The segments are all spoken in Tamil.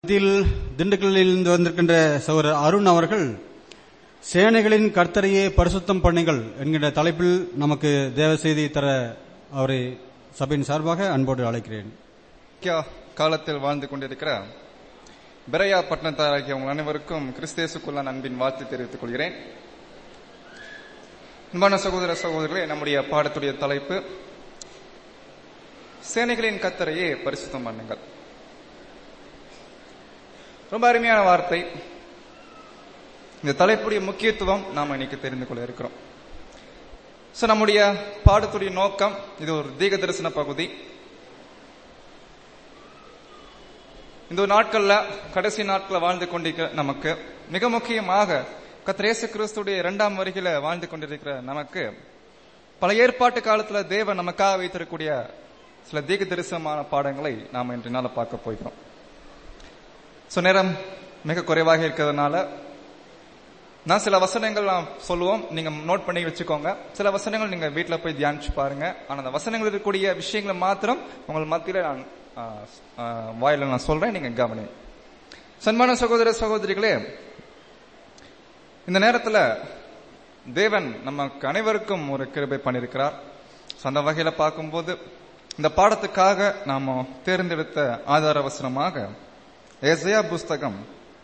மத்தியில் திண்டுக்கல்லிலிருந்து வந்திருக்கின்ற சகோதரர் அருண் அவர்கள் சேனைகளின் கர்த்தரையே பரிசுத்தம் பண்ணுங்கள் என்கின்ற தலைப்பில் நமக்கு தேவ செய்தி தர அவரை சபையின் சார்பாக அன்போடு அழைக்கிறேன் முக்கிய காலத்தில் வாழ்ந்து கொண்டிருக்கிற பெரையா பட்டணத்தாராகிய உங்கள் அனைவருக்கும் கிறிஸ்தேசுக்குள்ளான அன்பின் வாழ்த்து தெரிவித்துக் கொள்கிறேன் அன்பான சகோதர சகோதரர்களே நம்முடைய பாடத்துடைய தலைப்பு சேனைகளின் கத்தரையே பரிசுத்தம் பண்ணுங்கள் ரொம்ப அருமையான வார்த்தை இந்த தலைப்புடைய முக்கியத்துவம் நாம் இன்னைக்கு தெரிந்து கொள்ள இருக்கிறோம் சோ நம்முடைய பாடத்துடைய நோக்கம் இது ஒரு தீக தரிசன பகுதி இந்த ஒரு நாட்கள்ல கடைசி நாட்கள்ல வாழ்ந்து கொண்டிருக்கிற நமக்கு மிக முக்கியமாக கத்திரேசு கிறிஸ்துடைய இரண்டாம் வருகையில வாழ்ந்து கொண்டிருக்கிற நமக்கு பல ஏற்பாட்டு காலத்துல தேவன் நமக்காக வைத்திருக்கக்கூடிய சில தீக தரிசனமான பாடங்களை நாம் இன்று நாள பார்க்க போகிறோம் சோ நேரம் மிக குறைவாக இருக்கிறதுனால நான் சில வசனங்கள் நான் சொல்லுவோம் நீங்க நோட் பண்ணி வச்சுக்கோங்க சில வசனங்கள் நீங்க வீட்டுல போய் தியானிச்சு பாருங்க ஆனா அந்த வசனங்கள் இருக்கக்கூடிய விஷயங்களை மாத்திரம் உங்கள் மத்தியில நான் ஆ, ஆ, வாயில நான் சொல்றேன் நீங்க கவனி சன்மான சகோதர சகோதரிகளே இந்த நேரத்துல தேவன் நமக்கு அனைவருக்கும் ஒரு கிருபை பண்ணியிருக்கிறார் So, அந்த வகையில பார்க்கும்போது இந்த பாடத்துக்காக நாம தேர்ந்தெடுத்த ஆதார வசனமாக ஏசையா புஸ்தகம்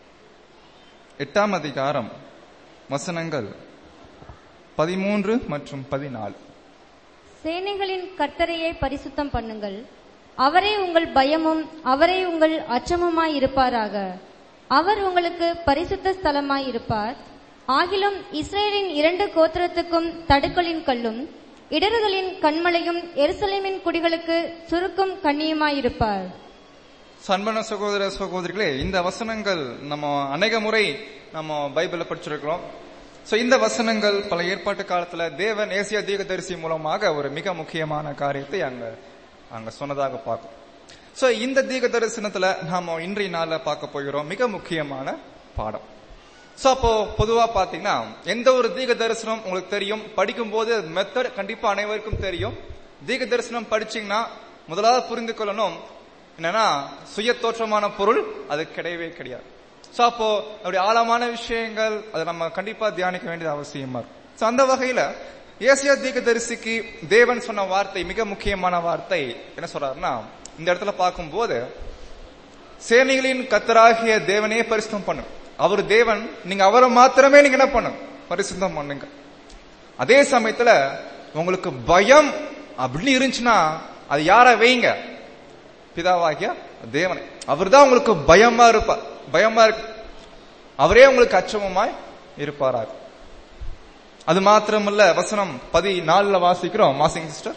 எட்டாம் அதிகாரம் வசனங்கள் பதிமூன்று மற்றும் பதினாலு சேனைகளின் கர்த்தரையே பரிசுத்தம் பண்ணுங்கள் அவரே உங்கள் பயமும் அவரே உங்கள் அச்சமுமாய் இருப்பாராக அவர் உங்களுக்கு பரிசுத்த ஸ்தலமாய் இருப்பார் ஆகிலும் இஸ்ரேலின் இரண்டு கோத்திரத்துக்கும் தடுக்கலின் கல்லும் இடறுதலின் கண்மலையும் எருசலேமின் குடிகளுக்கு சுருக்கும் கண்ணியுமாயிருப்பார் சண்பன சகோதர சகோதரிகளே இந்த வசனங்கள் நம்ம அநேக முறை நம்ம பைபிள படிச்சிருக்கிறோம் சோ இந்த வசனங்கள் பல ஏற்பாட்டு காலத்துல தேவன் ஏசியா தீர்க்கதரிசி மூலமாக ஒரு மிக முக்கியமான காரியத்தை அங்க அங்க சொன்னதாக பார்க்கும் சோ இந்த தீர்க்க தரிசனத்துல நாம இன்றைய நாள்ல பார்க்க போகிறோம் மிக முக்கியமான பாடம் சோ அப்போ பொதுவா பாத்தீங்கன்னா எந்த ஒரு தீர்க்க தரிசனம் உங்களுக்கு தெரியும் படிக்கும் போது மெத்தட் கண்டிப்பா அனைவருக்கும் தெரியும் தீர்க்க தரிசனம் படிச்சீங்கன்னா முதலாவது புரிந்து கொள்ளணும் என்னன்னா சுய தோற்றமான பொருள் அது கிடையவே கிடையாது சோ அப்போ அப்படி ஆழமான விஷயங்கள் அதை நம்ம கண்டிப்பா தியானிக்க வேண்டியது அவசியமா இருக்கும் சோ அந்த வகையில ஏசியா தீர்க்கதரிசிக்கு தேவன் சொன்ன வார்த்தை மிக முக்கியமான வார்த்தை என்ன சொல்றாருன்னா இந்த இடத்துல பார்க்கும்போது சேனைகளின் கத்தராகிய தேவனே பரிசுத்தம் பண்ணும் அவர் தேவன் நீங்க அவரை மாத்திரமே நீங்க என்ன பண்ணும் பரிசுத்தம் பண்ணுங்க அதே சமயத்துல உங்களுக்கு பயம் அப்படின்னு இருந்துச்சுன்னா அது யார வைங்க பிதாவாகிய தேவனை அவர்தான் உங்களுக்கு பயமா இருப்பார் பயமா இருக்கு அவரே உங்களுக்கு அச்சமமாய் இருப்பாராக அது மாத்திரமல்ல வசனம் பதினாலுல வாசிக்கிறோம் வாசிங்க சிஸ்டர்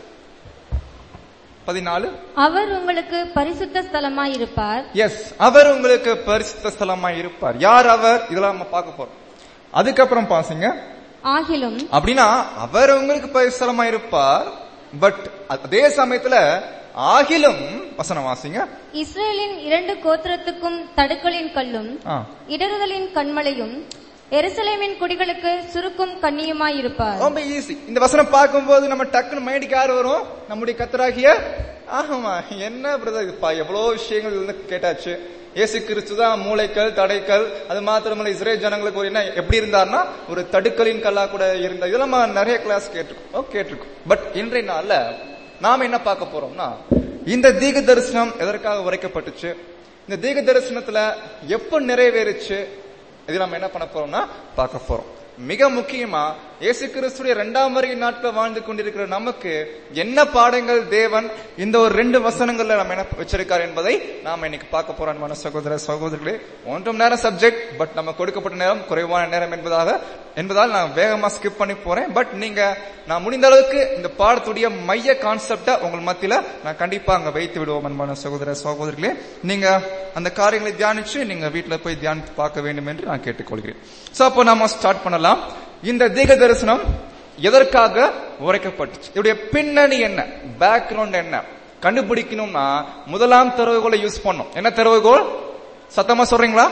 பதினாலு அவர் உங்களுக்கு பரிசுத்த ஸ்தலமாய் இருப்பார் எஸ் அவர் உங்களுக்கு பரிசுத்த ஸ்தலமாய் இருப்பார் யார் அவர் இதெல்லாம் நம்ம பார்க்க போறோம் அதுக்கப்புறம் பாசிங்க ஆகிலும் அப்படின்னா அவர் உங்களுக்கு பரிசுத்தலமா இருப்பார் பட் அதே சமயத்துல ஆகிலும் வசனம் வாசிங்க இஸ்ரேலின் இரண்டு கோத்திரத்துக்கும் தடுக்கலின் கல்லும் ஆ. இடறுதலின் கண்மலையும் எருசலேமின் குடிகளுக்கு சுருக்கும் கண்ணியுமாயிருப்பார் ரொம்ப ஈஸி இந்த வசனம் பார்க்கும்போது நம்ம டக்குன்னு மைண்டுக்கு யார் வரும் நம்முடைய கத்தராகிய ஆமா என்ன பிரதர் இதுப்பா எவ்வளவு விஷயங்கள் இதுல கேட்டாச்சு இயேசு கிறிஸ்து தான் மூளைக்கல் தடைக்கல் அது மாத்திரமல்ல இஸ்ரேல் ஜனங்களுக்கு ஒரு என்ன எப்படி இருந்தார்னா ஒரு தடுக்கலின் கல்லா கூட இருந்தார் இதெல்லாம் நம்ம நிறைய கிளாஸ் கேட்டிருக்கோம் கேட்டிருக்கோம் பட் இன்றைய நாள்ல நாம என்ன பார்க்க போறோம்னா இந்த தீக தரிசனம் எதற்காக உரைக்கப்பட்டுச்சு இந்த தீக தரிசனத்துல எப்ப நிறைவேறுச்சு இது நம்ம என்ன பண்ண போறோம்னா பார்க்க போறோம் மிக முக்கியமா இயேசு கிறிஸ்துடைய இரண்டாம் வருகை நாட்கள் வாழ்ந்து கொண்டிருக்கிற நமக்கு என்ன பாடங்கள் தேவன் இந்த ஒரு ரெண்டு வசனங்கள்ல நம்ம என்ன வச்சிருக்காரு என்பதை நாம இன்னைக்கு பார்க்க போறோம் அன்பான சகோதர சகோதரர்களே ஒன்றும் நேரம் சப்ஜெக்ட் பட் நம்ம கொடுக்கப்பட்ட நேரம் குறைவான நேரம் என்பதாக என்பதால் நான் வேகமா ஸ்கிப் பண்ணி போறேன் பட் நீங்க நான் முடிந்த அளவுக்கு இந்த பாடத்துடைய மைய கான்செப்டை உங்கள் மத்தியில நான் கண்டிப்பா அங்க வைத்து விடுவோம் அன்பான சகோதர சகோதரிகளே நீங்க அந்த காரியங்களை தியானிச்சு நீங்க வீட்டுல போய் தியானித்து பார்க்க வேண்டும் என்று நான் கேட்டுக்கொள்கிறேன் சோ அப்போ நாம ஸ்டார்ட் பண்ணலாம் இந்த தீக தரிசனம் எதற்காக உரைக்கப்பட்டுச்சு இதோடைய பின்னணி என்ன பேக்ரவுண்ட் என்ன கண்டுபிடிக்கணும்னா முதலாம் திறவுகோலை யூஸ் பண்ணோம் என்ன திறவுகோல் சத்தமா சொல்றீங்களா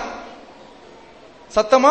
சத்தமா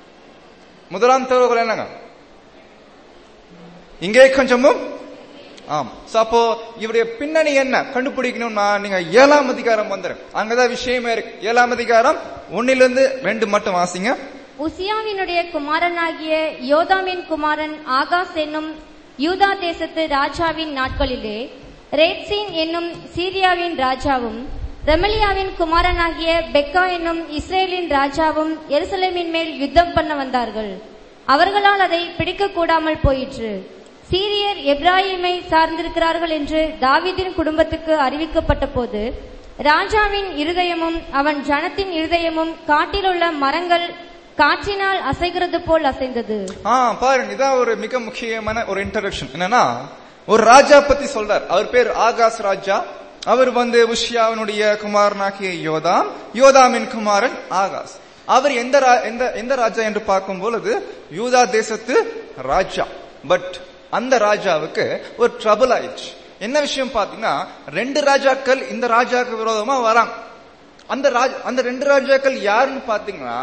முதலாம் திறவுகோல் என்னங்க இங்கே கொஞ்சமும் ஆம் சோ அப்போ இவருடைய பின்னணி என்ன கண்டுபிடிக்கணும்னா நீங்க ஏழாம் அதிகாரம் வந்துரு அங்கதான் விஷயமே இருக்கு ஏழாம் அதிகாரம் ஒன்னிலிருந்து ரெண்டு மட்டும் வாசிங்க உசியாவினுடைய குமாரனாகிய யோதாமின் குமாரன் ஆகாஸ் என்னும் யூதா தேசத்து ராஜாவின் நாட்களிலே ரேட்சீன் என்னும் சீரியாவின் ராஜாவும் ரெமலியாவின் குமாரனாகிய பெக்கா என்னும் இஸ்ரேலின் ராஜாவும் எருசலேமின் மேல் யுத்தம் பண்ண வந்தார்கள் அவர்களால் அதை பிடிக்க கூடாமல் போயிற்று சீரியர் எப்ராஹிமை சார்ந்திருக்கிறார்கள் என்று தாவீதின் குடும்பத்துக்கு அறிவிக்கப்பட்ட போது ராஜாவின் இருதயமும் அவன் ஜனத்தின் இருதயமும் காட்டிலுள்ள மரங்கள் காற்றினால் அசைகிறது போல் அசைந்தது ஆ பாருங்க இதான் ஒரு மிக முக்கியமான ஒரு இன்ட்ரடக்ஷன் என்னன்னா ஒரு ராஜா பத்தி சொல்றார் அவர் பேர் ஆகாஷ் ராஜா அவர் வந்து உஷியாவினுடைய குமாரனாகிய யோதாம் யோதாமின் குமாரன் ஆகாஷ் அவர் எந்த ரா- எந்த எந்த ராஜா என்று பார்க்கும் பொழுது யூதா தேசத்து ராஜா பட் அந்த ராஜாவுக்கு ஒரு ட்ரபிள் ஆயிடுச்சு என்ன விஷயம் பாத்தீங்கன்னா ரெண்டு ராஜாக்கள் இந்த ராஜாக்கு விரோதமா வராங்க அந்த ராஜ் அந்த ரெண்டு ராஜாக்கள் யாருன்னு பாத்தீங்கன்னா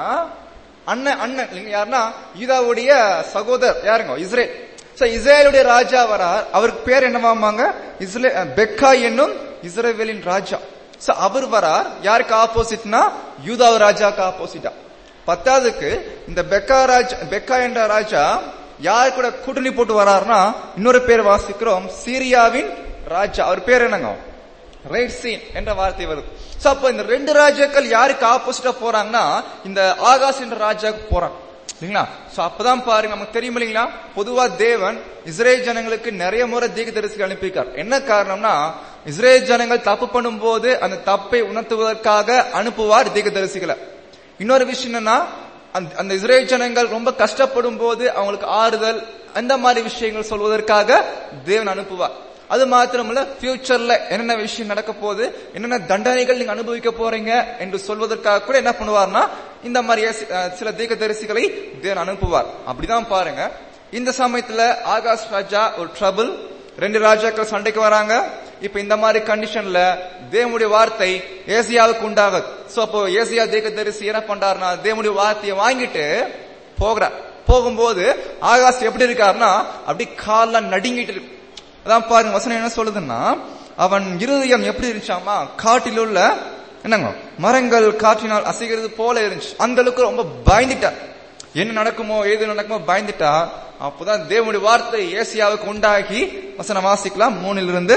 அண்ணன் அண்ணன் இல்லைங்க யாருன்னா யூதாவுடைய சகோதரர் யாருங்க இஸ்ரேல் சோ இஸ்ரேலுடைய ராஜா வரார் அவருக்கு பேர் என்னவாமாங்க இஸ்ரே பெக்கா என்னும் இஸ்ரேவேலின் ராஜா சோ அவர் வரார் யாருக்கு ஆப்போசிட்னா யூதா ராஜாக்கு ஆப்போசிட்டா பத்தாவதுக்கு இந்த பெக்கா ராஜா பெக்கா என்ற ராஜா யார் கூட கூட்டணி போட்டு வராருன்னா இன்னொரு பேர் வாசிக்கிறோம் சீரியாவின் ராஜா அவர் பேர் என்னங்க ரைட் சீன் என்ற வார்த்தை வருது சோ அப்ப இந்த ரெண்டு ராஜாக்கள் யாருக்கு ஆப்போசிட்டா போறாங்கன்னா இந்த ஆகாஷ் என்ற ராஜாக்கு போறாங்க இல்லைங்களா சோ அப்பதான் பாருங்க நமக்கு தெரியும் இல்லைங்களா பொதுவா தேவன் இஸ்ரேல் ஜனங்களுக்கு நிறைய முறை தீர்க்கதரிசிகள் அனுப்பியிருக்கார் என்ன காரணம்னா இஸ்ரேல் ஜனங்கள் தப்பு பண்ணும்போது அந்த தப்பை உணர்த்துவதற்காக அனுப்புவார் தீர்க்கதரிசிகளை இன்னொரு விஷயம் என்னன்னா அந்த- அந்த இஸ்ரேல் ஜனங்கள் ரொம்ப கஷ்டப்படும் போது அவங்களுக்கு ஆறுதல் அந்த மாதிரி விஷயங்கள் சொல்வதற்காக தேவன் அனுப்புவார் அது மாத்திரமல்ல ஃபியூச்சர்ல என்னென்ன விஷயம் நடக்க போகுது என்னென்ன தண்டனைகள் நீங்க அனுபவிக்க போறீங்க என்று சொல்வதற்காக கூட என்ன பண்ணுவார்னா இந்த மாதிரி ஏசி- அஹ் சில தீர்க்கதரிசிகளை தேவன் அனுப்புவார் அப்படிதான் பாருங்க இந்த சமயத்துல ஆகாஷ் ராஜா ஒரு ட்ரபிள் ரெண்டு ராஜாக்கள் சண்டைக்கு வராங்க இப்ப இந்த மாதிரி கண்டிஷன்ல தேவனுடைய வார்த்தை ஏசியாவுக்கு உண்டாகுது சோ அப்போ ஏசியா தீர்க்கதரிசி என்ன பண்றாருன்னா தேவனுடைய வார்த்தையை வாங்கிட்டு போகிறார் போகும்போது ஆகாஷ் எப்படி இருக்காருன்னா அப்படி கால்லாம் நடுங்கிட்டு இருக்கு அதான் பாருங்க வசனம் என்ன சொல்லுதுன்னா அவன் இருதயம் எப்படி இருந்துச்சாமா காட்டில் உள்ள என்னங்க மரங்கள் காற்றினால் அசைகிறது போல இருந்துச்சு அந்த அளவுக்கு ரொம்ப பயந்துட்டார் என்ன நடக்குமோ ஏது நடக்குமோ பயந்துட்டா அப்போதான் தேவனுடைய வார்த்தை ஏசியாவுக்கு உண்டாகி வசனம் வாசிக்கலாம் மூணிலிருந்து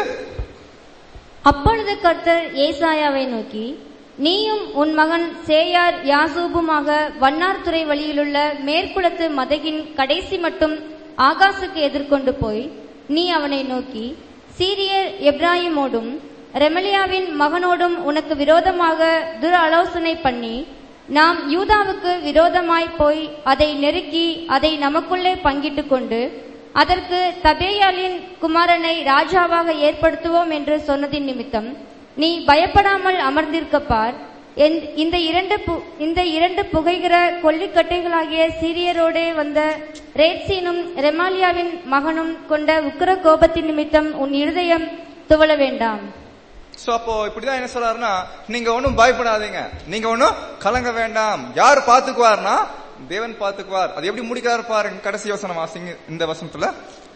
அப்பொழுது கர்த்தர் ஏசாயாவை நோக்கி நீயும் உன் மகன் சேயார் யாசூபுமாக வண்ணார்துறை வழியிலுள்ள மேற்குளத்து மதகின் கடைசி மட்டும் ஆகாசுக்கு எதிர்கொண்டு போய் நீ அவனை நோக்கி சீரியர் எப்ராஹிமோடும் ரெமலியாவின் மகனோடும் உனக்கு விரோதமாக துர ஆலோசனை பண்ணி நாம் யூதாவுக்கு விரோதமாய் போய் அதை நெருக்கி அதை நமக்குள்ளே பங்கிட்டுக் கொண்டு அதற்கு தபேயாலின் குமாரனை ராஜாவாக ஏற்படுத்துவோம் என்று சொன்னதின் நிமித்தம் நீ பயப்படாமல் அமர்ந்திருக்க பார் என்- இந்த இரண்டு பு- இந்த இரண்டு புகைகிற கொல்லிக்கட்டைகளாகிய சீரியரோடே வந்த ரேட்சீனும் ரெமாலியாவின் மகனும் கொண்ட உக்கிர கோபத்தின் நிமித்தம் உன் இருதயம் துவள வேண்டாம் சோ அப்போ இப்படிதான் என்ன சொல்றாருன்னா நீங்க ஒண்ணும் பயப்படாதீங்க நீங்க ஒண்ணும் கலங்க வேண்டாம் யார் பாத்துக்குவார்னா தேவன் பாத்துக்குவார் அது எப்படி முடிக்கிறாரு பாருங்க கடைசி யோசனை வாசிங்க இந்த வசனத்துல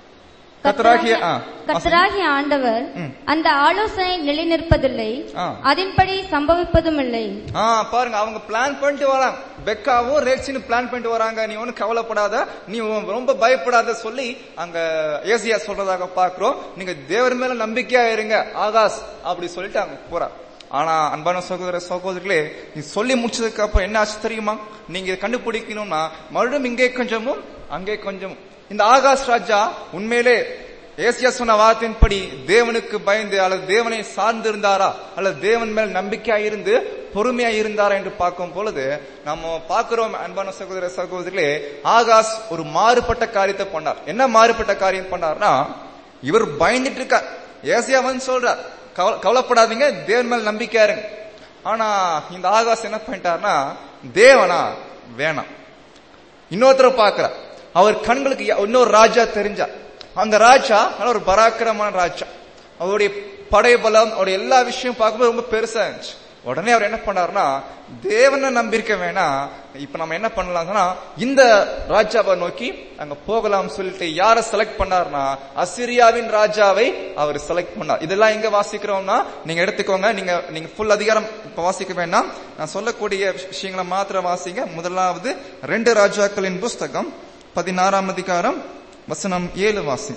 கத்தராகிய ஆ, கர்த்தராகிய ஆண்டவர் ம். அந்த ஆலோசனை நிலைநிற்பதில்லை ஆ. அதன்படி சம்பவிப்பதும் இல்லை ஆ பாருங்க அவங்க பிளான் பண்ணிட்டு வராங்க பெக்காவும் ரேட்சின்னு பிளான் பண்ணிட்டு வராங்க நீ ஒன்னும் கவலைப்படாத நீ உன் ரொம்ப பயப்படாத சொல்லி அங்க ஏசியா சொல்றதாக பாக்குறோம் நீங்க தேவர் மேல நம்பிக்கையா இருங்க ஆகாஷ் அப்படி சொல்லிட்டு அங்க போறார் ஆனா அன்பான சகோதர சகோதரிகளே நீ சொல்லி முடிச்சதுக்கு அப்புறம் என்ன ஆச்சு தெரியுமா நீங்க இதை கண்டுபிடிக்கணும்னா மறுபடியும் இங்கே கொஞ்சமும் அங்கே கொஞ்சமும் இந்த ஆகாஷ் ராஜா உண்மையிலே ஏசியா சொன்ன வார்த்தையின்படி தேவனுக்கு பயந்து அல்லது தேவனை சார்ந்து இருந்தாரா அல்லது தேவன் மேல் நம்பிக்கையா இருந்து பொறுமையா இருந்தாரா என்று பார்க்கும் பொழுது நம்ம பார்க்கிறோம் அன்பான சகோதர சகோதரிகளே ஆகாஷ் ஒரு மாறுபட்ட காரியத்தை பண்ணார் என்ன மாறுபட்ட காரியம் பண்ணார்னா இவர் பயந்துட்டு இருக்கார் ஏசியா வந்து சொல்றார் கவல- கவலைப்படாதீங்க தேவன் மேல் நம்பிக்கையா இருங்க ஆனா இந்த ஆகாஷ் என்ன பண்ணிட்டார்னா தேவனா வேணாம் இன்னொருத்தரை பார்க்கிறார் அவர் கண்களுக்கு யா- இன்னொரு ராஜா தெரிஞ்சார் அந்த ராஜா நல்ல ஒரு பராக்கிரமான ராஜா அவருடைய படை பலம் அவருடைய எல்லா விஷயம் பார்க்கும்போது ரொம்ப பெருசா இருந்துச்சு உடனே அவர் என்ன பண்ணாருன்னா தேவனை நம்பியிருக்க வேணாம் இப்ப நம்ம என்ன பண்ணலாம்னா இந்த ராஜாவை நோக்கி அங்க போகலாம் சொல்லிட்டு யாரை செலக்ட் பண்ணாருன்னா அசிரியாவின் ராஜாவை அவர் செலக்ட் பண்ணார் இதெல்லாம் எங்க வாசிக்கிறோம்னா நீங்க எடுத்துக்கோங்க நீங்க நீங்க ஃபுல் அதிகாரம் இப்ப வாசிக்க வேண்டாம் நான் சொல்லக்கூடிய விஷயங்களை மாத்திரம் வாசிங்க முதலாவது ரெண்டு ராஜாக்களின் புஸ்தகம் பதினாறாம் அதிகாரம் வசனம் ஏழு வாசி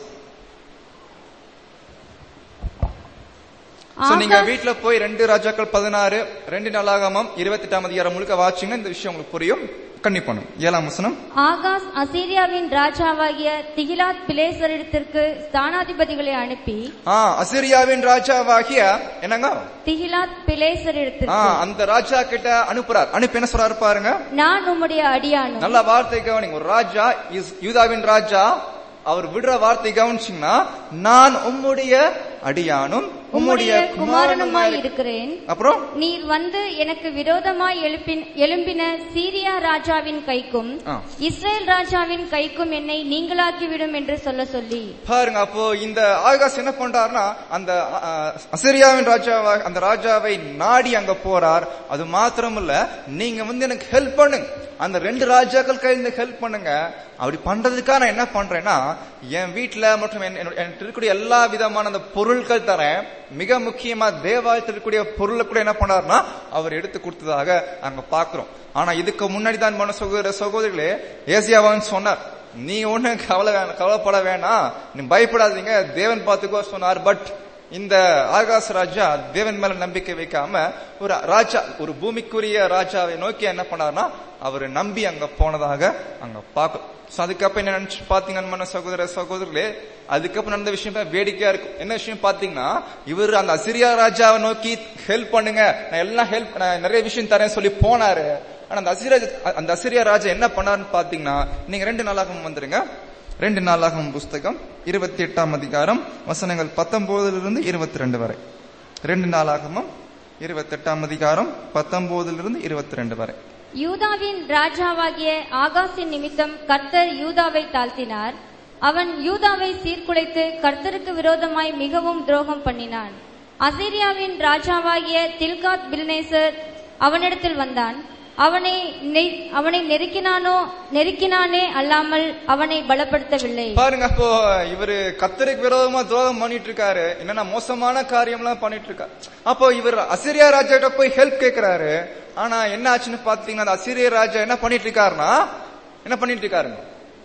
So, நீங்க ஆகாஸ் வீட்ல போய் ரெண்டு ராஜாக்கள் பதினாறு ரெண்டு நாளாகமம் இருபத்தி எட்டாம் அதிகாரம் முழுக்க வாச்சிங்கன்னா இந்த விஷயம் உங்களுக்கு புரியும் கண்டிப்பானும் ஏழாம் வசனம் ஆகாஸ் அசீரியாவின் ராஜாவாகிய திகிலாத் பிலேசரிடத்திற்கு ஸ்தானாதிபதிகளை அனுப்பி ஆ அசிரியாவின் ராஜாவாகிய என்னங்க திகிலாத் ஆ பிலேசரிடத்திற்கு அந்த ராஜா கிட்ட அனுப்புறார் அனுப்பி என்ன சொல்றாரு பாருங்க நான் உம்முடைய அடியானும் நல்ல வார்த்தை கவனிங்க ஒரு ராஜா இஸ் யூதாவின் ராஜா அவர் விடுற வார்த்தை கவனிச்சீங்கன்னா நான் உம்முடைய அடியானும் உம்முடைய உம்முடைய குமாரனுமாய் குமாரனுமாய் இருக்கிறேன் அப்புறம் நீர் வந்து எனக்கு விரோதமாய் எழுப்பின் எழும்பின சீரியா ராஜாவின் கைக்கும் ஆ. இஸ்ரேல் ராஜாவின் கைக்கும் என்னை நீங்களாக்கிவிடும் என்று சொல்ல சொல்லி பாருங்க அப்போ இந்த ஆகாஷ் என்ன பண்றாருன்னா அந்த அ, அசிரியாவின் ராஜாவா அந்த ராஜாவை நாடி அங்க போறார் அது மாத்திரமல்ல நீங்க வந்து எனக்கு ஹெல்ப் பண்ணுங்க அந்த ரெண்டு ராஜாக்கள் கையில ஹெல்ப் பண்ணுங்க அப்படி பண்றதுக்காக நான் என்ன பண்றேன்னா என் வீட்டுல மற்றும் என்- என்னோட- என்கிட்ட இருக்கக்கூடிய எல்லா விதமான அந்த பொருட்கள் தரேன் மிக முக்கியமா தேவாலயத்தில் இருக்கக்கூடிய பொருளை கூட என்ன பண்ணாருன்னா அவர் எடுத்து கொடுத்ததாக அங்க பாக்குறோம் ஆனா இதுக்கு முன்னாடி தான் மன சகோதர சகோதரிகளே ஏசியாவான்னு சொன்னார் நீ ஒண்ணு கவலை வேணாம் கவலைப்பட வேணாம் நீ பயப்படாதீங்க தேவன் பார்த்துக்கோ சொன்னார் பட் இந்த ஆகாஷ் ராஜா தேவன் மேல நம்பிக்கை வைக்காம ஒரு ராஜா ஒரு பூமிக்குரிய ராஜாவை நோக்கி என்ன பண்ணார்னா அவர் நம்பி அங்க போனதாக அங்க பார்க்கும் சோ அதுக்கப்புறம் என்ன நினைச்சு பாத்தீங்கன்னா மன சகோதர சகோதரர்களே அதுக்கப்புறம் நடந்த விஷயம் தான் வேடிக்கையா இருக்கும் என்ன விஷயம் பாத்தீங்கன்னா இவர் அந்த அசிரியா ராஜாவை நோக்கி ஹெல்ப் பண்ணுங்க நான் எல்லாம் ஹெல்ப் நான் நிறைய விஷயம் தரேன் சொல்லி போனாரு ஆனா அந்த அசிரியா அந்த அசிரியா ராஜா என்ன பண்ணாருன்னு பாத்தீங்கன்னா நீங்க ரெண்டு நாளாகவும் வந்துருங்க ரெண்டு நாளாகவும் புஸ்தகம் இருபத்தி எட்டாம் அதிகாரம் வசனங்கள் பத்தொன்பதிலிருந்து இருபத்தி ரெண்டு வரை ரெண்டு நாளாகமும் இருபத்தி எட்டாம் அதிகாரம் பத்தொன்பதிலிருந்து இருபத்தி ரெண்டு வரை யூதாவின் ராஜாவாகிய ஆகாசின் நிமித்தம் கர்த்தர் யூதாவை தாழ்த்தினார் அவன் யூதாவை சீர்குலைத்து கர்த்தருக்கு விரோதமாய் மிகவும் துரோகம் பண்ணினான் அசீரியாவின் ராஜாவாகிய தில்காத் பில்நேசர் அவனிடத்தில் வந்தான் அவனை நெ- அவனை நெருக்கினானோ நெருக்கினானே அல்லாமல் அவனை பலப்படுத்தவில்லை பாருங்க அப்போ இவரு கத்தருக்கு விரோதமா துரோகம் பண்ணிட்டு இருக்காரு என்னன்னா மோசமான காரியம்லாம் பண்ணிட்டு இருக்காரு அப்போ இவர் அசிரியா ராஜா கிட்ட போய் ஹெல்ப் கேக்குறாரு ஆனா என்ன ஆச்சுன்னு பாத்தீங்கன்னா அந்த அசிரிய ராஜா என்ன பண்ணிட்டு இருக்காருன்னா என்ன பண்ணிட்டு இருக்காருங்க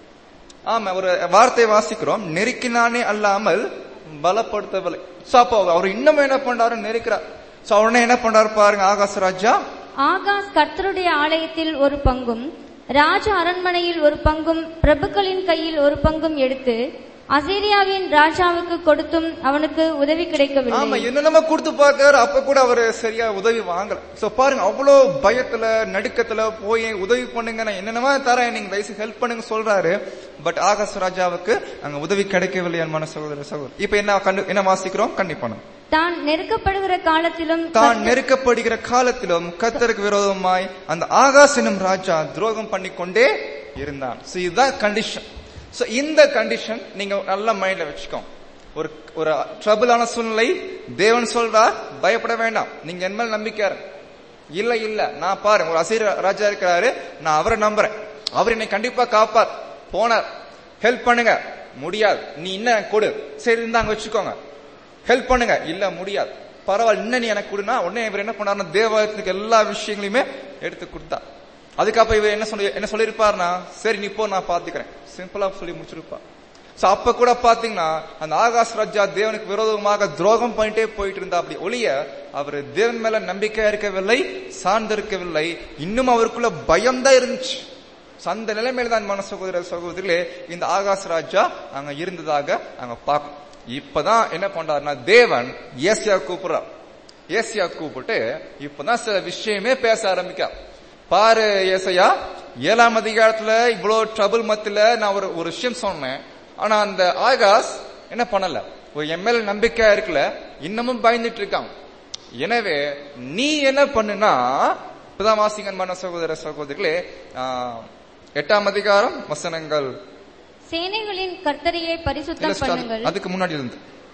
ஆமா ஒரு வார்த்தை வாசிக்கிறோம் நெருக்கினானே அல்லாமல் பலப்படுத்தவில்லை சோ அப்போ அவர் இன்னும் என்ன பண்றாரு நெருக்கிறார் சோ உடனே என்ன பண்றாரு பாருங்க ஆகாஷ் ராஜா ஆகாஸ் கர்த்தருடைய ஆலயத்தில் ஒரு பங்கும் ராஜ அரண்மனையில் ஒரு பங்கும் பிரபுக்களின் கையில் ஒரு பங்கும் எடுத்து அசீரியாவின் ராஜாவுக்கு கொடுத்தும் அவனுக்கு உதவி ஆமா கிடைக்கவில்லை என்னென்னமோ கொடுத்து பார்க்காரு அப்ப கூட அவரு சரியா உதவி வாங்கல சோ பாருங்க அவ்வளவு பயத்துல நடுக்கத்துல போய் உதவி பண்ணுங்க நான் என்னென்னமா தரேன் நீங்க தயவுசு ஹெல்ப் பண்ணுங்க சொல்றாரு பட் ஆகாஷ் ராஜாவுக்கு அங்க உதவி கிடைக்கவில்லை என் மன சகோதர சகோதரி இப்ப என்ன கண்டு என்ன வாசிக்கிறோம் கண்டிப்பான தான் நெருக்கப்படுகிற காலத்திலும் தான் நெருக்கப்படுகிற காலத்திலும் கத்தருக்கு விரோதமாய் அந்த ஆகாஷ் எனும் ராஜா துரோகம் பண்ணிக்கொண்டே இருந்தான் சோ இதுதான் கண்டிஷன் சோ இந்த கண்டிஷன் நீங்க நல்ல மைண்ட்ல வச்சுக்கோங்க ஒரு ஒரு ட்ரபிளான சூழ்நிலை தேவன் சொல்றார் பயப்பட வேண்டாம் நீங்க என் மேல் நம்பிக்கை இருங்க. இல்ல இல்ல நான் பாருங்க ஒரு அசீர ராஜா இருக்கிறாரு நான் அவரை நம்புறேன் அவர் என்னை கண்டிப்பா காப்பார் போனார் ஹெல்ப் பண்ணுங்க முடியாது நீ என்ன கொடு சரி இருந்தாங்க வச்சுக்கோங்க ஹெல்ப் பண்ணுங்க இல்ல முடியாது பரவாயில்ல இன்னும் நீ எனக்கு கொடுனா உடனே இவர் என்ன பண்ணாருன்னா தேவாலயத்துக்கு எல்லா விஷயங்களையுமே எடுத்து கொடுத்தா அதுக்கப்புறம் இவர் என்ன சொல்லி என்ன சொல்லியிருப்பாருன்னா சரி நீ போ நான் பாத்துக்கிறேன் சிம்பிளா சொல்லி முடிச்சிருப்பா சோ அப்ப கூட பாத்தீங்கன்னா அந்த ஆகாஷ் ராஜா தேவனுக்கு விரோதமாக துரோகம் பண்ணிட்டே போயிட்டு இருந்தா அப்படி ஒளிய அவர் தேவன் மேல நம்பிக்கையா இருக்கவில்லை சார்ந்திருக்கவில்லை இன்னும் அவருக்குள்ள பயம்தான் இருந்துச்சு So, அந்த நிலைமையில தான் மன சகோதர சகோதரிகளே இந்த ஆகாஷ் ராஜா அங்க இருந்ததாக அங்க பார்க்கும் இப்பதான் என்ன பண்றாருன்னா தேவன் ஏசியா கூப்பிடுறார் ஏசியா கூப்பிட்டு இப்பதான் சில விஷயமே பேச ஆரம்பிக்கார் பாரு ஏசையா ஏழாம் அதிகாரத்துல இவ்வளவு ட்ரபிள் மத்தியில நான் ஒரு ஒரு விஷயம் சொன்னேன் ஆனா அந்த ஆகாஷ் என்ன பண்ணல ஒரு எம்எல்ஏ நம்பிக்கையா இருக்கல இன்னமும் பயந்துட்டு இருக்கான் எனவே நீ என்ன பண்ணுனா இப்பதான் வாசிங்கன் மன சகோதர சகோதரிகளே ஆஹ், எட்டாம் அதிகாரம் வசனங்கள் சேனைகளின் கர்த்தரையே இல்ல பரிசுத்தம் sister, பண்ணுங்கள் அதுக்கு முன்னாடி இருந்து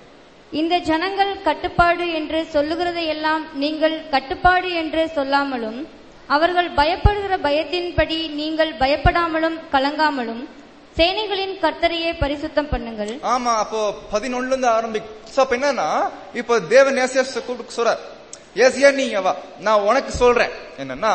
இந்த ஜனங்கள் கட்டுப்பாடு என்று சொல்லுகிறதையெல்லாம் நீங்கள் கட்டுப்பாடு என்று சொல்லாமலும் அவர்கள் பயப்படுகிற பயத்தின்படி நீங்கள் பயப்படாமலும் கலங்காமலும் சேனைகளின் கர்த்தரையே பரிசுத்தம் பண்ணுங்கள் ஆமா அப்போ பதினொன்னுல இருந்து ஆரம்பி So, அப்ப என்னன்னா இப்போ தேவன் ஏசியா கூப்பிட்டு சொல்றார் ஏசியா நீ வா நான் உனக்கு சொல்றேன் என்னன்னா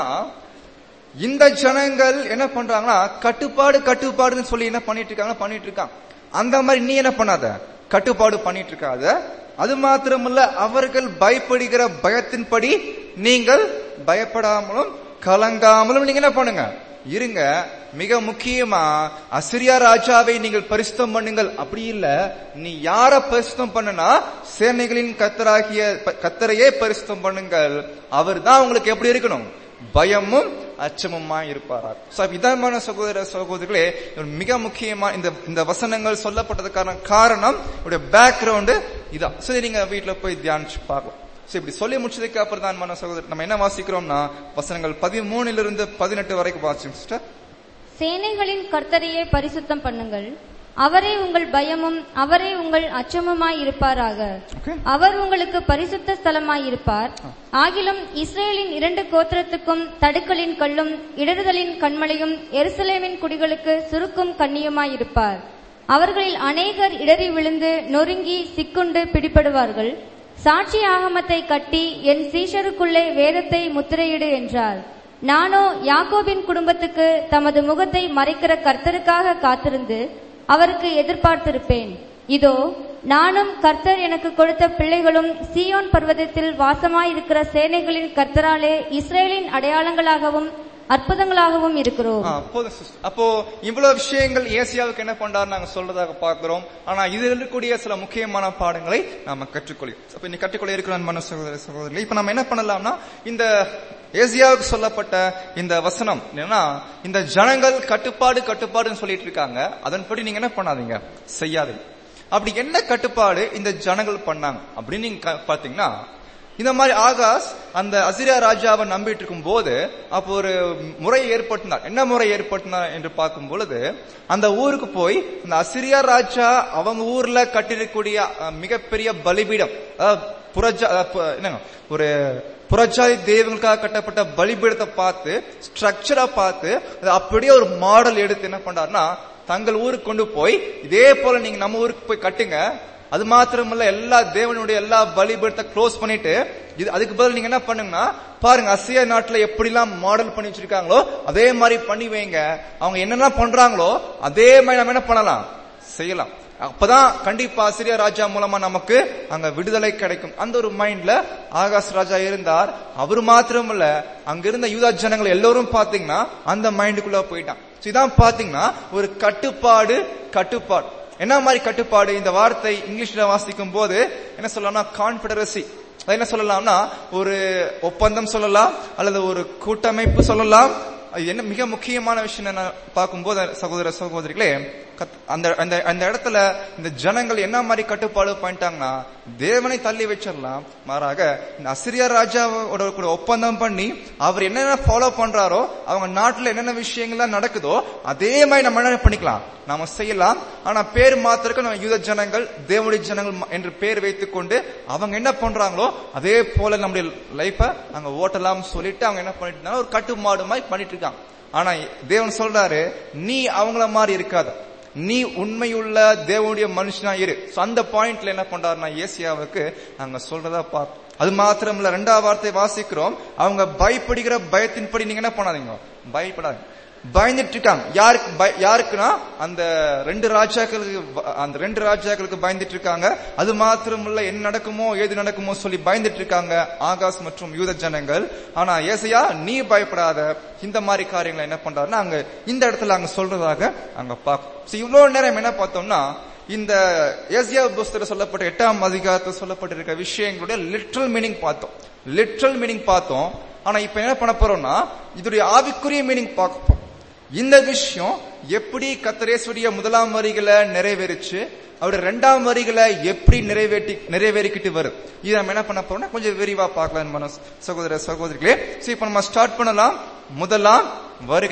இந்த ஜனங்கள் என்ன பண்றாங்கன்னா கட்டுப்பாடு கட்டுப்பாடுன்னு சொல்லி என்ன பண்ணிட்டு இருக்காங்க பண்ணிட்டு இருக்காங்க அந்த மாதிரி நீ என்ன பண்ணாத கட்டுப்பாடு பண்ணிட்டு இருக்காத அது மாத்திரமல்ல அவர்கள் பயப்படுகிற பயத்தின்படி நீங்கள் பயப்படாமலும் கலங்காமலும் நீங்க என்ன பண்ணுங்க இருங்க மிக முக்கியமா அசிரியா ராஜாவை நீங்கள் பரிசுத்தம் பண்ணுங்கள் அப்படி இல்ல நீ யார பரிசுத்தம் பண்ணுனா சேனைகளின் கத்தராகிய கத்தரையே பரிசுத்தம் பண்ணுங்கள் அவர் தான் உங்களுக்கு எப்படி இருக்கணும் பயமும் அச்சமுமா இருப்பாரா சோ விதமான சகோதர சகோதரிகளே இது மிக முக்கியமா இந்த இந்த வசனங்கள் சொல்லப்பட்டதுக்கான காரணம் இவருடைய பேக்ரவுண்டு இதான் சரி நீங்க வீட்டுல போய் தியானிச்சு பார்க்கலாம் சோ இப்படி சொல்லி முடிச்சதுக்கு அப்புறம் தான் மன சகோதரர் நம்ம என்ன வாசிக்கிறோம்னா வசனங்கள் பதிமூணுல இருந்து பதினெட்டு வரைக்கும் வாசிச்சோம் சிஸ்டர் சேனைகளின் கர்த்தரையே பரிசுத்தம் பண்ணுங்கள் அவரே உங்கள் பயமும் அவரே உங்கள் அச்சமுமாய் இருப்பாராக Okay. அவர் உங்களுக்கு பரிசுத்த ஸ்தலமாயிருப்பார் ஆகிலும் இஸ்ரேலின் இரண்டு கோத்திரத்துக்கும் தடுக்கலின் கல்லும் இடறுதலின் கண்மலையும் எருசலேமின் குடிகளுக்கு சுருக்கும் கண்ணியுமாயிருப்பார் அவர்களில் அநேகர் இடறி விழுந்து நொறுங்கி சிக்குண்டு பிடிபடுவார்கள் சாட்சி ஆகமத்தை கட்டி என் சீஷருக்குள்ளே வேதத்தை முத்திரையிடு என்றார் நானோ யாக்கோபின் குடும்பத்துக்கு தமது முகத்தை மறைக்கிற கர்த்தருக்காக காத்திருந்து அவருக்கு எதிர்பார்த்திருப்பேன் இதோ நானும் கர்த்தர் எனக்கு கொடுத்த பிள்ளைகளும் சீயோன் பர்வதத்தில் வாசமாயிருக்கிற சேனைகளின் கர்த்தராலே இஸ்ரேலின் அடையாளங்களாகவும் அற்புதங்களாகவும் இருக்கிறோம் ஆ, போதும் sister. அப்போ இவ்வளவு விஷயங்கள் ஏசியாவுக்கு என்ன பண்றாரு நாங்க சொல்றதாக பார்க்கிறோம் ஆனா இதில் இருக்கக்கூடிய சில முக்கியமான பாடங்களை நாம கற்றுக்கொள்ளும் அப்ப இன்னைக்கு கற்றுக்கொள்ள இருக்கிற அன்பான சகோதர சகோதரர்கள் இப்ப நம்ம என்ன பண்ணலாம்னா இந்த ஏசியாவுக்கு சொல்லப்பட்ட இந்த வசனம் என்னன்னா இந்த ஜனங்கள் கட்டுப்பாடு கட்டுப்பாடுன்னு சொல்லிட்டு இருக்காங்க அதன்படி நீங்க என்ன பண்ணாதீங்க செய்யாதீங்க அப்படி என்ன கட்டுப்பாடு இந்த ஜனங்கள் பண்ணாங்க அப்படின்னு நீங்க க- பாத்தீங்கன்னா இந்த மாதிரி ஆகாஷ் அந்த அசிரியா ராஜாவை நம்பிட்டு இருக்கும் போது அப்போ ஒரு முறை ஏற்படுத்தினார் என்ன முறை ஏற்படுத்தினார் என்று பார்க்கும் பொழுது அந்த ஊருக்கு போய் அந்த அசிரியா ராஜா அவங்க ஊர்ல கட்டிருக்கக்கூடிய அஹ், மிகப்பெரிய பலிபீடம் அதாவது புறஜா அஹ், பு- என்னங்க ஒரு புறஜாதி தெய்வங்களுக்காக கட்டப்பட்ட பலிபீடத்தை பார்த்து ஸ்ட்ரக்சரா பார்த்து அது அப்படியே ஒரு மாடல் எடுத்து என்ன பண்றாருன்னா தங்கள் ஊருக்கு கொண்டு போய் இதே போல நீங்க நம்ம ஊருக்கு போய் கட்டுங்க அது மாத்திரமல்ல எல்லா தேவனுடைய எல்லா பலிபீடத்தை க்ளோஸ் பண்ணிட்டு இது அதுக்கு பதில் நீங்க என்ன பண்ணுங்கன்னா பாருங்க அசியா நாட்டுல எப்படிலாம் மாடல் பண்ணி வச்சிருக்காங்களோ அதே மாதிரி பண்ணி வைங்க அவங்க என்னெல்லாம் பண்றாங்களோ அதே மாதிரி நம்ம என்ன பண்ணலாம் செய்யலாம் அப்பதான் கண்டிப்பா அசிரியா ராஜா மூலமா நமக்கு அங்க விடுதலை கிடைக்கும் அந்த ஒரு மைண்ட்ல ஆகாஷ் ராஜா இருந்தார் அவர் மாத்திரமல்ல அங்க இருந்த யூதா ஜனங்கள் எல்லோரும் பாத்தீங்கன்னா அந்த மைண்டுக்குள்ள போயிட்டான் So இதான் பாத்தீங்கன்னா ஒரு கட்டுப்பாடு கட்டுப்பாடு என்ன மாதிரி கட்டுப்பாடு இந்த வார்த்தை இங்கிலீஷ்ல வாசிக்கும் போது என்ன சொல்லலாம்னா கான்பிடரசி அது என்ன சொல்லலாம்னா ஒரு ஒப்பந்தம் சொல்லலாம் அல்லது ஒரு கூட்டமைப்பு சொல்லலாம் அது என்ன மிக முக்கியமான விஷயம் என்ன பார்க்கும்போது சகோதர சகோதரிகளே கத்- அந்த அந்த அந்த இடத்துல இந்த ஜனங்கள் என்ன மாதிரி கட்டுப்பாடு பண்ணிட்டாங்கன்னா தேவனை தள்ளி வச்சிடலாம் மாறாக இந்த அசிரியா ராஜாவோட கூட ஒப்பந்தம் பண்ணி அவர் என்னென்ன ஃபாலோ பண்றாரோ அவங்க நாட்டுல என்னென்ன விஷயங்கள்லாம் நடக்குதோ அதே மாதிரி நம்ம என்ன பண்ணிக்கலாம் நாம செய்யலாம் ஆனா பேர் மாத்திரக்கு நம்ம யூத ஜனங்கள் தேவனுடைய ஜனங்கள் ம- என்று பேர் வைத்துக்கொண்டு அவங்க என்ன பண்றாங்களோ அதே போல நம்முடைய லைஃப அங்க ஓட்டலாம் சொல்லிட்டு அவங்க என்ன பண்ணிட்டு இருந்தாங்க ஒரு கட்டுமாடு மாதிரி பண்ணிட்டு இருக்காங்க ஆனா தேவன் சொல்றாரு நீ அவங்கள மாதிரி இருக்காத நீ உண்மையுள்ள தேவனுடைய மனுஷனா இரு So, அந்த பாயிண்ட்ல என்ன பண்றாருன்னா ஏசியாவுக்கு நாங்க சொல்றதா பார்ப்போம் அது மாத்திரமல்ல ரெண்டாவது வார்த்தை வாசிக்கிறோம் அவங்க பயப்படுகிற பயத்தின்படி நீங்க என்ன பண்ணாதீங்க பயப்படாதீங்க பயந்துட்டு இருக்காங்க யாருக்கு பய- யாருக்குன்னா அந்த ரெண்டு ராஜாக்களுக்கு ப- அந்த ரெண்டு ராஜாக்களுக்கு பயந்துட்டு இருக்காங்க அது மாத்திரமல்ல என்ன நடக்குமோ ஏது நடக்குமோ சொல்லி பயந்துட்டு இருக்காங்க ஆகாஷ் மற்றும் யூத ஜனங்கள் ஆனா ஏசையா நீ பயப்படாத இந்த மாதிரி காரியங்களை என்ன பண்றாருன்னா அங்க இந்த இடத்துல அங்க சொல்றதாக அங்க பார்க்கும் So, இவ்வளவு நேரம் என்ன பார்த்தோம்னா இந்த ஏசியா புஸ்தகத்தில் சொல்லப்பட்ட எட்டாம் அதிகாரத்தில் சொல்லப்பட்டிருக்க விஷயங்களுடைய லிட்ரல் மீனிங் பார்த்தோம் லிட்ரல் மீனிங் பார்த்தோம் ஆனா இப்ப என்ன பண்ண போறோம்னா இதோடைய ஆவிக்குரிய மீனிங் பார்க்க போறோம் இந்த விஷயம் எப்படி கத்தரேஸ்வரிய முதலாம் வரிகளை நிறைவேறிச்சு அவருடைய ரெண்டாம் வரிகளை எப்படி நிறைவேற்றி நிறைவேறிக்கிட்டு வரும் இதை நம்ம என்ன பண்ண போறோம்னா கொஞ்சம் விரிவா பார்க்கலாம் மன சகோதர சகோதரிகளே சரி இப்ப நம்ம ஸ்டார்ட் பண்ணலாம் முதலாம் வருகை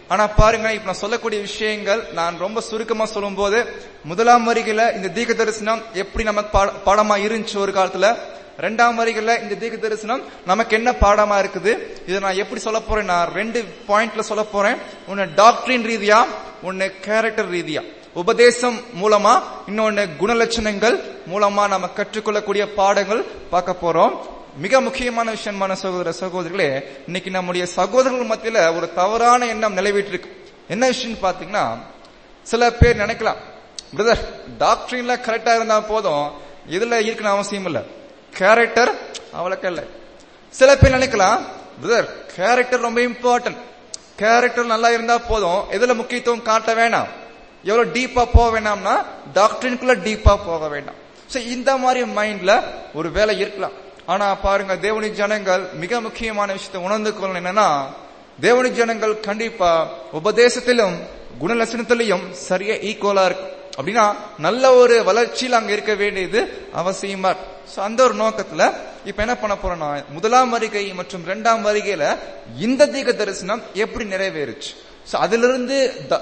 ஆனா பாருங்க இப்ப நான் சொல்லக்கூடிய விஷயங்கள் நான் ரொம்ப சுருக்கமா சொல்லும்போது முதலாம் வரிகள இந்த தீர்க்க தரிசனம் எப்படி நமக்கு பாட- பாடமா இருந்துச்சு ஒரு காலத்துல ரெண்டாம் வரிகள்ல இந்த தீர்க்க தரிசனம் நமக்கு என்ன பாடமா இருக்குது இதை நான் எப்படி சொல்ல போறேன் நான் ரெண்டு பாயிண்ட்ல சொல்ல போறேன் ஒன்னு டாக்டரின் ரீதியா ஒன்னு கேரக்டர் ரீதியா உபதேசம் மூலமா இன்னொன்னு குணலட்சணங்கள் மூலமா நம்ம கற்றுக்கொள்ளக்கூடிய பாடங்கள் பார்க்க போறோம் மிக முக்கியமான விஷயமான சகோதர சகோதரிகளே இன்னைக்கு நம்முடைய சகோதரர்கள் மத்தியில ஒரு தவறான எண்ணம் நிலவிட்டு என்ன விஷயம் பாத்தீங்கன்னா சில பேர் நினைக்கலாம் பிரதர் டாக்டரின்ல கரெக்டா இருந்தா போதும் இதுல இருக்கணும் அவசியம் இல்ல கேரக்டர் அவ்வளோக்கா இல்ல சில பேர் நினைக்கலாம் பிரதர் கேரக்டர் ரொம்ப இம்பார்ட்டன்ட் கேரக்டர் நல்லா இருந்தா போதும் எதுல முக்கியத்துவம் காட்ட வேணாம் எவ்வளவு டீப்பா போக வேணாம்னா டாக்டரின்குள்ள டீப்பா போக வேண்டாம் சோ இந்த மாதிரி மைண்ட்ல ஒரு வேலை இருக்கலாம் ஆனா பாருங்க தேவனி ஜனங்கள் மிக முக்கியமான விஷயத்தை உணர்ந்து கொள்ளணும் என்னன்னா தேவனி ஜனங்கள் கண்டிப்பா உபதேசத்திலும் குணலட்சணத்திலையும் சரியா ஈக்குவலா இருக்கு அப்படின்னா நல்ல ஒரு வளர்ச்சியில் அங்க இருக்க வேண்டியது அவசியமா இருக்கு. So, அந்த ஒரு நோக்கத்துல இப்ப என்ன பண்ண போறோம்னா முதலாம் வருகை மற்றும் இரண்டாம் வருகையில இந்த தீக தரிசனம் எப்படி நிறைவேறுச்சு So, அதிலிருந்து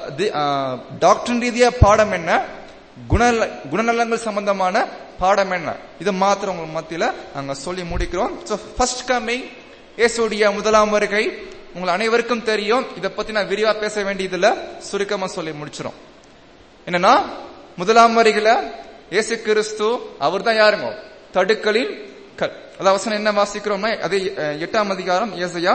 டாக்டர் ரீதியா பாடம் என்ன குண குணநலங்கள் சம்பந்தமான பாடம் என்ன இதை மாத்திரம் உங்க மத்தியில நாங்க சொல்லி முடிக்கிறோம் சோ ஃபர்ஸ்ட் கம்மிங் இயேசுடைய முதலாம் வருகை உங்கள் அனைவருக்கும் தெரியும் இதை பத்தி நான் விரிவா பேச வேண்டியதுல சுருக்கமா சொல்லி முடிச்சிரும் என்னன்னா முதலாம் வரிகள இயேசு கிறிஸ்து அவர் தான் யாருங்க தடுக்கலின் கல் அது வசனம் என்ன வாசிக்கிறோம்னா அதே அஹ், எட்டாம் அதிகாரம் ஏசையா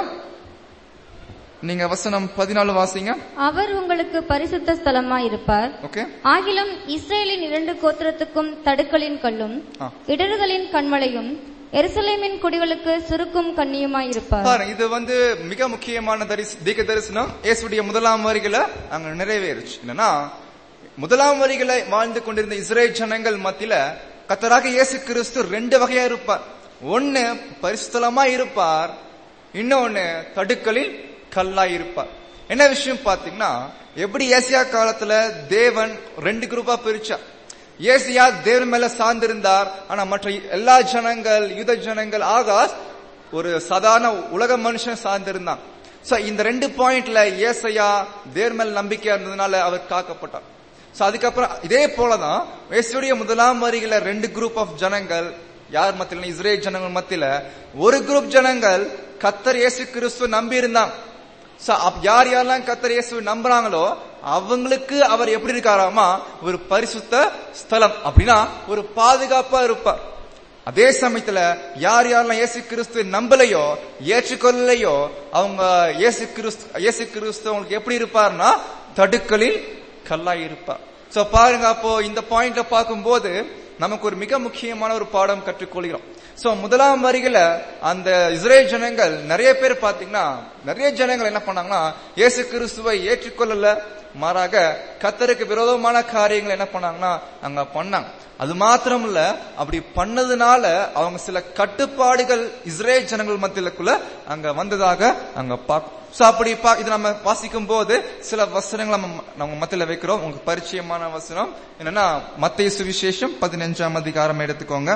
நீங்க வசனம் பதினாலு வாசிங்க அவர் உங்களுக்கு பரிசுத்த ஸ்தலமாய் இருப்பார் ஓகே ஆகிலும் இஸ்ரேலின் இரண்டு கோத்திரத்துக்கும் தடுக்கலின் கல்லும் ஆ. இடறுதலின் கண்மலையும் எருசலேமின் குடிகளுக்கு சுருக்கும் கண்ணியுமாய் இருப்பார் பாருங்க இது வந்து மிக முக்கியமான தரிச- தீர்க்க தரிசனம் இயேசுடைய முதலாம் வரிகளை அங்க நிறைவேறுச்சு என்னன்னா முதலாம் வரிகளை வாழ்ந்து கொண்டிருந்த இஸ்ரேல் ஜனங்கள் மத்தியில கத்தராக இயேசு கிறிஸ்து ரெண்டு வகையா இருப்பார் ஒன்னு பரிசுத்தலமா இருப்பார் இன்னொன்னு தடுக்கலில் கல்லா இருப்பார் என்ன விஷயம் பாத்தீங்கன்னா எப்படி ஏசியா காலத்துல தேவன் ரெண்டு குரூப்பா பிரிச்சார் ஏசியா தேவன் மேல சார்ந்திருந்தார் ஆனா மற்ற எல்லா ஜனங்கள் யுத ஜனங்கள் ஆகாஸ் ஒரு சாதாரண உலக மனுஷன் சார்ந்திருந்தான் சோ இந்த ரெண்டு பாயிண்ட்ல ஏசையா தேவன் மேல நம்பிக்கையா இருந்ததுனால அவர் காக்கப்பட்டார் சோ அதுக்கப்புறம் இதே போலதான் இயேசுடைய முதலாம் வரிகள ரெண்டு குரூப் ஆஃப் ஜனங்கள் யார் மத்தியில இஸ்ரேல் ஜனங்கள் மத்தியில ஒரு குரூப் ஜனங்கள் கத்தர் இயேசு கிறிஸ்து நம்பி இருந்தாங்க So, அப்ப யார் யாரெல்லாம் கத்தர் இயேசு நம்புறாங்களோ அவங்களுக்கு அவர் எப்படி இருக்காராமா ஒரு பரிசுத்த ஸ்தலம் அப்படின்னா ஒரு பாதுகாப்பா இருப்பார் அதே சமயத்துல யார் யாரெல்லாம் இயேசு கிறிஸ்து நம்பலையோ ஏற்றுக்கொள்ளலையோ அவங்க இயேசு கிறிஸ்து இயேசு கிறிஸ்து அவங்களுக்கு எப்படி இருப்பார்னா தடுக்கலில் கல்லாய் இருப்பார் சோ பாருங்க அப்போ இந்த பாயிண்ட்ல பார்க்கும்போது நமக்கு ஒரு மிக முக்கியமான ஒரு பாடம் கற்றுக்கொள்கிறோம் சோ முதலாம் வரிகள அந்த இஸ்ரேல் ஜனங்கள் நிறைய பேர் பாத்தீங்கன்னா நிறைய ஜனங்கள் என்ன பண்ணாங்கன்னா இயேசு கிறிஸ்துவை ஏற்றுக்கொள்ளல மாறாக கத்தருக்கு விரோதமான காரியங்கள் என்ன பண்ணாங்கன்னா அங்க பண்ணாங்க அது மாத்திரம் இல்ல அப்படி பண்ணதுனால அவங்க சில கட்டுப்பாடுகள் இஸ்ரேல் ஜனங்கள் மத்தியிலுக்குள்ள அங்க வந்ததாக அங்க பார்க்க சோ அப்படி பா இது நம்ம வாசிக்கும் போது சில வசனங்கள் நம்ம நம்ம மத்தியில வைக்கிறோம் உங்களுக்கு பரிச்சயமான வசனம் என்னன்னா மத்திய சுவிசேஷம் பதினஞ்சாம் அதிகாரம் எடுத்துக்கோங்க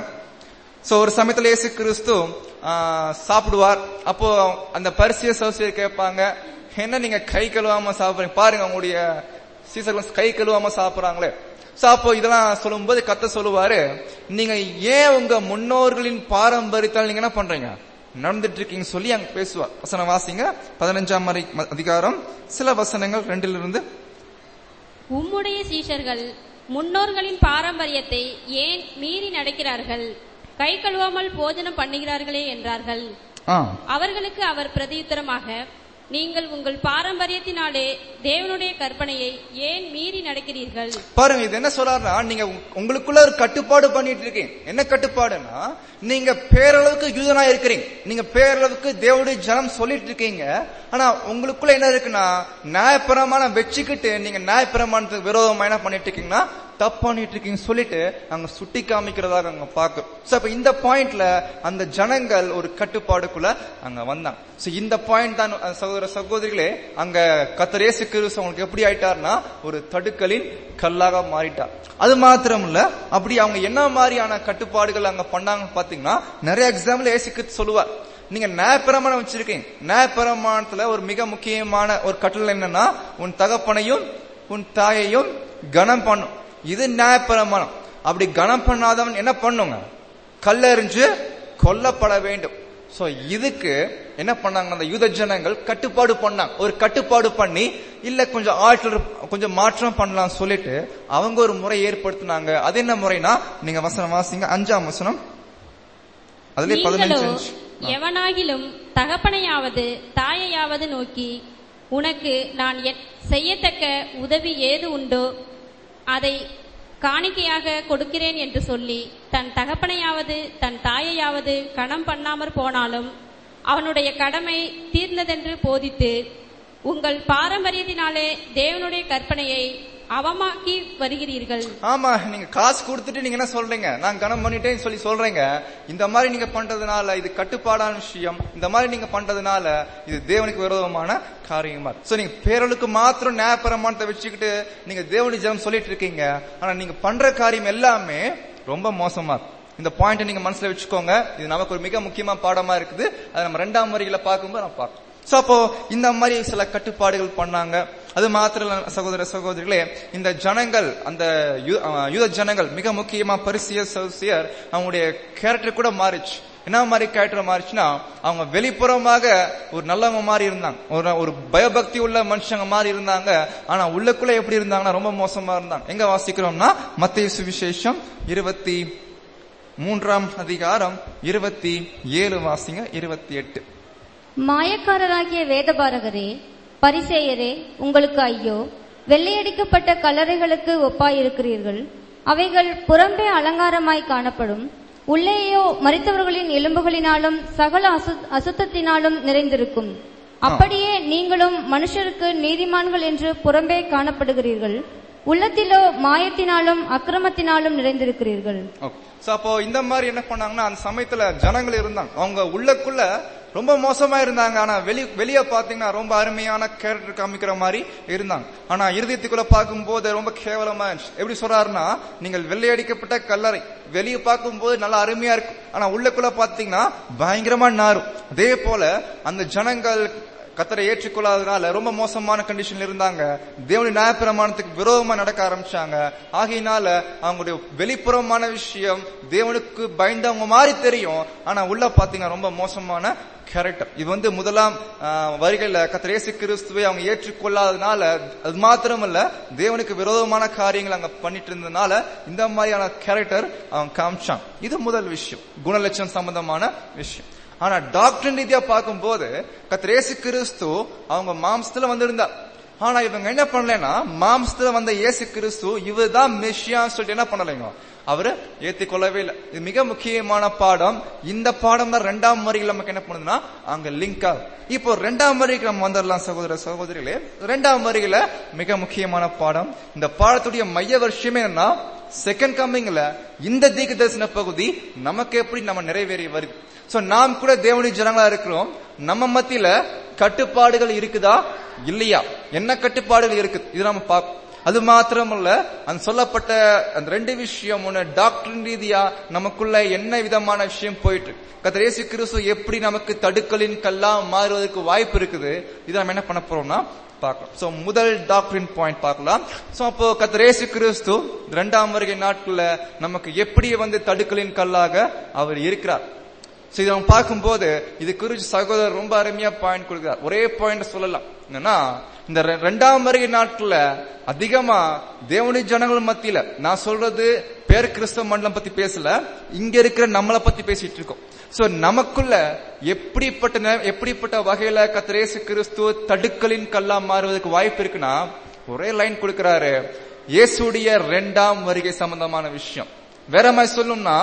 சோ ஒரு சமயத்துல இயேசு கிறிஸ்து ஆ, சாப்பிடுவார் அப்போ அந்த பரிசிய சோசியர் கேட்பாங்க என்ன நீங்க கை கழுவாம சாப்பிடுறீங்க பாருங்க உங்களுடைய சீசர்கள் கை கழுவாம சாப்பிடுறாங்களே சோ அப்போ இதெல்லாம் சொல்லும்போது கத்த சொல்லுவாரு நீங்க ஏன் உங்க முன்னோர்களின் பாரம்பரியத்தால் நீங்க என்ன பண்றீங்க நடந்துட்டு இருக்கீங்க சொல்லி அங்க பேசுவார் வசனம் வாசிங்க பதினஞ்சாம் மறை- அதிகாரம் சில வசனங்கள் ரெண்டிலிருந்து இருந்து உம்முடைய சீஷர்கள் முன்னோர்களின் பாரம்பரியத்தை ஏன் மீறி நடக்கிறார்கள் கை கழுவாமல் போஜனம் பண்ணுகிறார்களே என்றார்கள் ஆ அவர்களுக்கு அவர் பிரதியுத்தரமாக நீங்கள் உங்கள் பாரம்பரியத்தினாலே தேவனுடைய கற்பனையை ஏன் மீறி நடக்கிறீர்கள் பாருங்க இது என்ன சொல்றாருன்னா நீங்க உங்க- உங்களுக்குள்ள ஒரு கட்டுப்பாடு பண்ணிட்டு இருக்கீங்க என்ன கட்டுப்பாடுன்னா நீங்க பேரளவுக்கு யூதனா இருக்கிறீங்க நீங்க பேரளவுக்கு தேவனுடைய ஜனம் சொல்லிட்டு இருக்கீங்க ஆனா உங்களுக்குள்ள என்ன இருக்குன்னா நியாயப்பிரமாணம் வச்சுக்கிட்டு நீங்க நியாயப்பிரமாணத்துக்கு விரோதமா என்ன பண்ணிட்டு இருக்கீங்கன்னா தப்பு பண்ணிட்டு இருக்கீங்க சொல்லிட்டு அங்க சுட்டி காமிக்கிறதாக அங்க பாக்குறோம் சோ அப்ப இந்த பாயிண்ட்ல அந்த ஜனங்கள் ஒரு கட்டுப்பாடுக்குள்ள அங்க வந்தாங்க சோ இந்த பாயிண்ட் தான் அஹ், சகோதர சகோதரிகளே அங்க கத்தரேசு கிறிஸ்து அவங்களுக்கு எப்படி ஆயிட்டார்னா ஒரு தடுக்கலின் கல்லாக மாறிட்டார் அது மாத்திரம் இல்ல அப்படி அவங்க என்ன மாதிரியான கட்டுப்பாடுகள் அங்க பண்ணாங்கன்னு பாத்தீங்கன்னா நிறைய எக்ஸாம்பிள் ஏசு கிறிஸ்து சொல்லுவார் நீங்க நியாயப்பிரமாணம் வச்சிருக்கீங்க நியாயப்பிரமாணத்துல ஒரு மிக முக்கியமான ஒரு கட்டளை என்னன்னா உன் தகப்பனையும் உன் தாயையும் கனம் பண்ணும் இது நியாயப்பிரமாணம் அப்படி கனம் பண்ணாதவன் என்ன பண்ணுங்க கல்லெறிஞ்சு கொல்லப்பட வேண்டும் சோ இதுக்கு என்ன பண்ணாங்க அந்த யூத ஜனங்கள் கட்டுப்பாடு பண்ணாங்க ஒரு கட்டுப்பாடு பண்ணி இல்ல கொஞ்சம் ஆற்றல் கொஞ்சம் மாற்றம் பண்ணலாம் சொல்லிட்டு அவங்க ஒரு முறை ஏற்படுத்தினாங்க அது என்ன முறைனா நீங்க வசனம் வாசிங்க அஞ்சாம் வசனம் அதுல நீங்களோ பதினஞ்சு அஞ்சு. எவனாகிலும் தகப்பனையாவது தாயையாவது நோக்கி உனக்கு நான் என்- செய்யத்தக்க உதவி ஏது உண்டோ அதை காணிக்கையாக கொடுக்கிறேன் என்று சொல்லி தன் தகப்பனையாவது தன் தாயையாவது கணம் பண்ணாமற் போனாலும் அவனுடைய கடமை தீர்ந்ததென்று போதித்து உங்கள் பாரம்பரியத்தினாலே தேவனுடைய கற்பனையை அவமாக்கி வருகிறீர்கள் ஆமா நீங்க காசு கொடுத்துட்டு நீங்க என்ன சொல்றீங்க நான் கனம் பண்ணிட்டேன்னு சொல்லி சொல்றீங்க இந்த மாதிரி நீங்க பண்றதுனால இது கட்டுப்பாடான விஷயம் இந்த மாதிரி நீங்க பண்றதுனால இது தேவனுக்கு விரோதமான காரியமா சோ நீங்க பேரலுக்கு மாத்திரம் நியாயப்பிரமாணத்தை வச்சுக்கிட்டு நீங்க தேவனுடைய ஜெபம் சொல்லிட்டு இருக்கீங்க ஆனா நீங்க பண்ற காரியம் எல்லாமே ரொம்ப மோசமா இருக்கு இந்த பாயிண்ட் நீங்க மனசுல வச்சுக்கோங்க இது நமக்கு ஒரு மிக முக்கியமான பாடமா இருக்குது அதை நம்ம ரெண்டாம் வரிகளை பார்க்கும்போது நம்ம பார்க்கணும் சோ அப்போ இந்த மாதிரி சில கட்டுப்பாடுகள் பண்ணாங்க அது மாத்திரம் இல்ல, சகோதர சகோதரிகளே இந்த ஜனங்கள் அந்த யூ- அஹ் யூத ஜனங்கள் மிக முக்கியமா பரிசிய சௌசியர் அவங்களுடைய கேரக்டர் கூட மாறிச்சு என்ன மாதிரி கேரக்டர் மாறிச்சுன்னா அவங்க வெளிப்புறமாக ஒரு நல்லவங்க மாதிரி இருந்தாங்க ஒரு ஒரு பயபக்தி உள்ள மனுஷங்க மாதிரி இருந்தாங்க ஆனா உள்ளுக்குள்ள எப்படி இருந்தாங்கன்னா ரொம்ப மோசமா இருந்தாங்க எங்க வாசிக்கிறோம்னா மத்திய சுவிசேஷம் இருபத்தி மூன்றாம் அதிகாரம் இருபத்தி ஏழு வாசிங்க இருபத்தி எட்டு மாயக்காரராகிய வேதபாரகரே பரிசேயரே உங்களுக்கு ஐயோ வெள்ளையடிக்கப்பட்ட கல்லறைகளுக்கு ஒப்பாயிருக்கிறீர்கள் அவைகள் புறம்பே அலங்காரமாய் காணப்படும் உள்ளேயோ மரித்தவர்களின் எலும்புகளினாலும் சகல அசு அசுத்தத்தினாலும் நிறைந்திருக்கும் அப்படியே நீங்களும் மனுஷருக்கு நீதிமான்கள் என்று புறம்பே காணப்படுகிறீர்கள் உள்ளத்திலோ மாயத்தினாலும் அக்கிரமத்தினாலும் நிறைந்திருக்கிறீர்கள் சோ அப்போ இந்த மாதிரி என்ன பண்ணாங்கன்னா அந்த சமயத்துல ஜனங்கள் இருந்தாங்க அவங்க உள்ளக்குள்ள ரொம்ப மோசமா இருந்தாங்க ஆனா வெளி வெளிய பாத்தீங்கன்னா ரொம்ப அருமையான கேரக்டர் காமிக்கிற மாதிரி இருந்தாங்க ஆனா இருதயத்துக்குள்ள பார்க்கும்போது ரொம்ப கேவலமா இருந்துச்சு எப்படி சொல்றாருன்னா நீங்கள் வெள்ளையடிக்கப்பட்ட கல்லறை வெளிய பார்க்கும்போது நல்லா அருமையா இருக்கும் ஆனா உள்ளக்குள்ள பாத்தீங்கன்னா பயங்கரமா நாரும் அதே போல அந்த ஜனங்கள் கத்தரை ஏற்றுக்கொள்ளாதனால ரொம்ப மோசமான கண்டிஷன்ல இருந்தாங்க தேவனுடைய நியாயப்பிரமாணத்துக்கு விரோதமா நடக்க ஆரம்பிச்சாங்க ஆகையினால அவங்களுடைய வெளிப்புறமான விஷயம் தேவனுக்கு பயந்தவங்க மாதிரி தெரியும் ஆனா உள்ள பாத்தீங்கன்னா ரொம்ப மோசமான கேரக்டர் இது வந்து முதலாம் ஆஹ், வரிகள்ல கத்தர் இயேசு கிறிஸ்துவை அவங்க ஏற்றுக்கொள்ளாதனால அது மாத்திரமல்ல தேவனுக்கு விரோதமான காரியங்கள் அங்க பண்ணிட்டு இருந்ததுனால இந்த மாதிரியான கேரக்டர் அவங்க காமிச்சான் இது முதல் விஷயம் குணலட்சணம் சம்பந்தமான விஷயம் ஆனா டாக்டர் ரீதியா பார்க்கும்போது கர்த்தர் இயேசு கிறிஸ்து அவங்க மாம்சத்துல வந்திருந்தார் ஆனா இவங்க என்ன பண்ணலைன்னா மாம்சத்துல வந்த இயேசு கிறிஸ்து இவர்தான் மெஷியா சொல்லிட்டு என்ன பண்ணலைங்க அவரு ஏத்துக்கொள்ளவே இல்லை இது மிக முக்கியமான பாடம் இந்த பாடம் தான் ரெண்டாம் வரிகள் நமக்கு என்ன பண்ணுதுன்னா அங்க லிங்க் ஆகும் இப்போ ரெண்டாம் வரிக்கு நம்ம வந்துடலாம் சகோதர சகோதரிகளே ரெண்டாம் வரியில மிக முக்கியமான பாடம் இந்த பாடத்துடைய மைய விஷயமே என்னன்னா செகண்ட் கம்மிங்ல இந்த தீர்க்க தரிசன பகுதி நமக்கு எப்படி நம்ம நிறைவேறி வருது சோ நாம் கூட தேவனுடைய ஜனங்களா இருக்கிறோம் நம்ம மத்தியில கட்டுப்பாடுகள் இருக்குதா இல்லையா என்ன கட்டுப்பாடுகள் இருக்கு இது நம்ம பார்ப்போம் அது மாத்திரமல்ல அந்த சொல்லப்பட்ட அந்த ரெண்டு விஷயம் ஒண்ணு டாக்டர் ரீதியா நமக்குள்ள என்ன விதமான விஷயம் போயிட்டு இருக்கு. கர்த்தர் இயேசு கிறிஸ்து எப்படி நமக்கு தடுக்கலின் கல்லா மாறுவதற்கு வாய்ப்பு இருக்குது இதை நம்ம என்ன பண்ண போறோம்னா பார்க்கலாம் சோ முதல் டாக்டரின் பாயிண்ட் பார்க்கலாம் சோ அப்போ கர்த்தர் இயேசு கிறிஸ்து இரண்டாம் வருகை நாட்கள்ல நமக்கு எப்படி வந்து தடுக்கலின் கல்லாக அவர் இருக்கிறார் சோ இதை நம்ம பார்க்கும்போது இது குறிச்சு சகோதரர் ரொம்ப அருமையா பாயிண்ட் கொடுக்கிறார் ஒரே பாயிண்ட் சொல்லலாம் என்னன்னா இந்த ரெ- ரெண்டாம் வருகை நாட்கள்ல அதிகமா தேவனுடைய ஜனங்கள் மத்தியில நான் சொல்றது பேர் கிறிஸ்தவ மண்டலம் பத்தி பேசல இங்க இருக்கிற நம்மளை பத்தி பேசிட்டு இருக்கோம் சோ நமக்குள்ள எப்படிப்பட்ட நே- எப்படிப்பட்ட வகையில கத்திரேசு கிறிஸ்து தடுக்கலின் கல்லா மாறுவதற்கு வாய்ப்பு இருக்குன்னா ஒரே லைன் கொடுக்கிறாரு இயேசுடைய ரெண்டாம் வருகை சம்பந்தமான விஷயம் வேற மாதிரி சொல்லணும்னா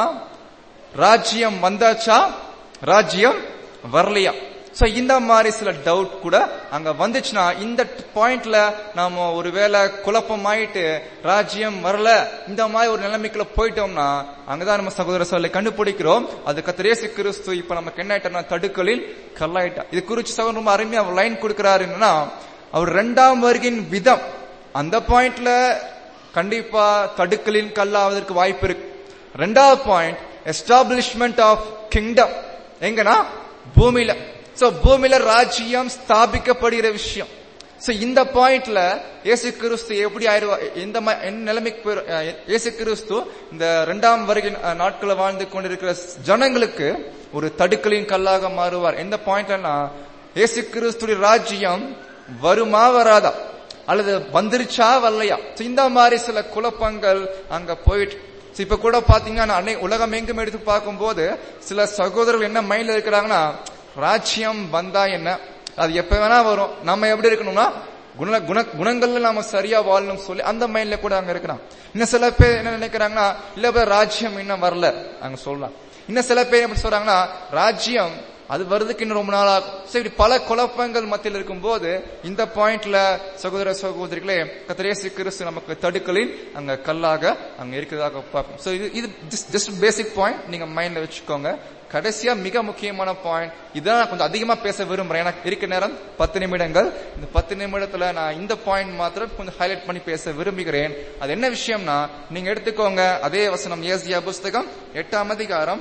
ராஜ்யம் வந்தாச்சா ராஜ்யம் வரலையா சோ இந்த மாதிரி சில டவுட் கூட அங்க வந்துச்சுன்னா இந்த பாயிண்ட்ல நாம ஒருவேளை குழப்பம் ஆயிட்டு ராஜ்யம் வரல இந்த மாதிரி ஒரு நிலைமைக்குள்ள போயிட்டோம்னா அங்கதான் நம்ம சகோதர சொல்ல கண்டுபிடிக்கிறோம் அது கத்திரேசு கிறிஸ்து இப்ப நமக்கு என்ன ஆயிட்டா தடுக்கலில் கல்லாயிட்டா இது குறிச்சு சகோதரர் ரொம்ப அருமையா லைன் கொடுக்கிறாருன்னா அவர் ரெண்டாம் வருகின் விதம் அந்த பாயிண்ட்ல கண்டிப்பா தடுக்கலின் கல்லாவதற்கு வாய்ப்பு இருக்கு ரெண்டாவது பாயிண்ட் எஸ்டாப்ளிஷ்மெண்ட் ஆஃப் கிங்டம் எங்கன்னா பூமியில சோ பூமியில ராஜ்யம் ஸ்தாபிக்கப்படுகிற விஷயம் சோ இந்த பாயிண்ட்ல இயேசு கிறிஸ்து எப்படி ஆயிருவா இந்த ம- என்ன நிலைமைக்கு போயிரு- அஹ், இயேசு கிறிஸ்து இந்த இரண்டாம் வருகை நாட்களை வாழ்ந்து கொண்டிருக்கிற ஜனங்களுக்கு ஒரு தடுக்கலின் கல்லாக மாறுவார் எந்த பாயிண்ட்லனா இயேசு கிறிஸ்துடைய ராஜ்யம் வருமா வராதா அல்லது வந்துருச்சா வரலையா So, இந்த மாதிரி சில குழப்பங்கள் அங்க போயிட்டு So, இப்ப கூட பாத்தீங்கன்னா அன்னை உலகம் எங்கும் எடுத்து பார்க்கும்போது சில சகோதரர்கள் என்ன மைண்ட்ல இருக்கிறாங்கன்னா ராஜ்யம் வந்தா என்ன அது எப்ப வேணா வரும் நம்ம எப்படி இருக்கணும்னா குண குண குணங்கள்ல நாம சரியா வாழணும் சொல்லி அந்த மைண்ட்ல கூட அங்க இருக்கிறான் இன்னும் சில பேர் என்ன நினைக்கிறாங்கன்னா இல்ல இப்ப ராஜ்யம் இன்னும் வரல அங்க சொல்லலாம் இன்னும் சில பேர் எப்படி சொல்றாங்கன்னா ராஜ்யம் அது வருதுக்கு இன்னும் ரொம்ப நாள் ஆகும் So, இப்படி பல குழப்பங்கள் மத்தியில் இருக்கும்போது இந்த பாயிண்ட்ல சகோதர சகோதரிகளே கத்திரேசு கிறிஸ்து நமக்கு தடுக்கலின் அங்க கல்லாக அங்க இருக்கிறதாக பார்க்கும் சோ இது இது ஜஸ்ட் பேசிக் பாயிண்ட் நீங்க மைண்ட்ல வச்சுக்கோங்க கடைசியா மிக முக்கியமான பாயிண்ட் இதான் நான் கொஞ்சம் அதிகமா பேச விரும்புறேன் எனக்கு இருக்க நேரம் பத்து நிமிடங்கள் இந்த பத்து நிமிடத்துல நான் இந்த பாயிண்ட் மாத்திரம் கொஞ்சம் ஹைலைட் பண்ணி பேச விரும்புகிறேன் அது என்ன விஷயம்னா நீங்க எடுத்துக்கோங்க அதே வசனம் ஏசியா புஸ்தகம் எட்டாம் அதிகாரம்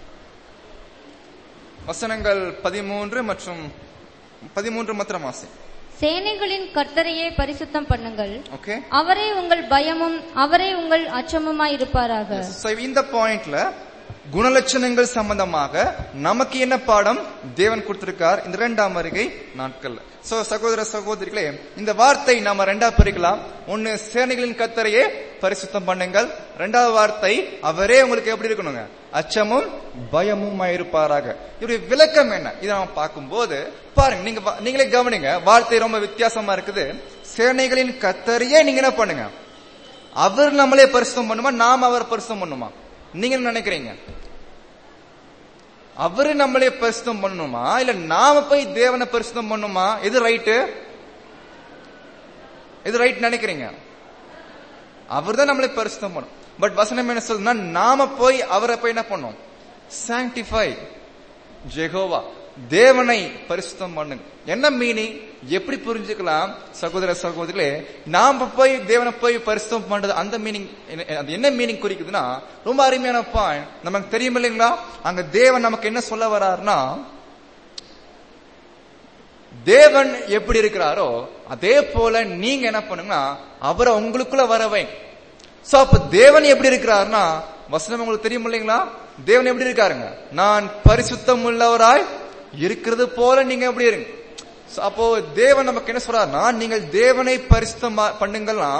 வசனங்கள் பதிமூன்று மற்றும் பதிமூன்று மாத்திரம் ஆசை சேனைகளின் கர்த்தரையே பரிசுத்தம் பண்ணுங்கள் ஓகே அவரே உங்கள் பயமும் அவரே உங்கள் அச்சமுமாய் இருப்பாராக So, இந்த பாயிண்ட்ல குணலட்சணங்கள் சம்பந்தமாக நமக்கு என்ன பாடம் தேவன் கொடுத்திருக்கார் இந்த இரண்டாம் வருகை நாட்கள்ல சோ சகோதர சகோதரிகளே இந்த வார்த்தை நாம ரெண்டா பிரிக்கலாம் ஒன்னு சேனைகளின் கத்தரையே பரிசுத்தம் பண்ணுங்கள் ரெண்டாவது வார்த்தை அவரே உங்களுக்கு எப்படி இருக்கணுங்க அச்சமும் பயமும் இருப்பாராக இவருடைய விளக்கம் என்ன இதை நாம பார்க்கும்போது பாருங்க நீங்க வா- நீங்களே கவனிங்க வார்த்தை ரொம்ப வித்தியாசமா இருக்குது சேனைகளின் கத்தரையே நீங்க என்ன பண்ணுங்க அவர் நம்மளே பரிசுத்தம் பண்ணுமா நாம் அவர் பரிசுத்தம் பண்ணுமா நீங்க என்ன நினைக்கிறீங்க அவரு நம்மளே பரிசுத்தம் பண்ணணுமா இல்ல நாம போய் தேவனை பரிசுத்தம் பண்ணுமா எது ரைட்டு எது ரைட் நினைக்கிறீங்க அவர் தான் நம்மளை பரிசுத்தம் பண்ணும் பட் வசனம் என்ன சொல்லுதுன்னா நாம போய் அவரை போய் என்ன பண்ணோம் சாங்டிஃபை ஜெகோவா தேவனை பரிசுத்தம் பண்ணுங்க என்ன மீனிங் எப்படி புரிஞ்சுக்கலாம் சகோதர சகோதரிகளே நாம போய் தேவனை போய் பரிசுத்தம் பண்றது அந்த மீனிங் அது என்ன மீனிங் குறிக்குதுன்னா ரொம்ப அருமையான பாயிண்ட் நமக்கு தெரியும் இல்லைங்களா அங்க தேவன் நமக்கு என்ன சொல்ல வர்றாருன்னா தேவன் எப்படி இருக்கிறாரோ அதே போல நீங்க என்ன பண்ணுங்கன்னா அவரை உங்களுக்குள்ள வரவை சோ அப்ப தேவன் எப்படி இருக்கிறாருன்னா வசனம் உங்களுக்கு தெரியும் இல்லைங்களா தேவன் எப்படி இருக்காருங்க நான் பரிசுத்தம் உள்ளவராய் இருக்கிறது போல நீங்க எப்படி இருங்க So, அப்போ தேவன் நமக்கு என்ன சொல்றாருன்னா நீங்கள் தேவனை பரிசுத்தமா பண்ணுங்கன்னா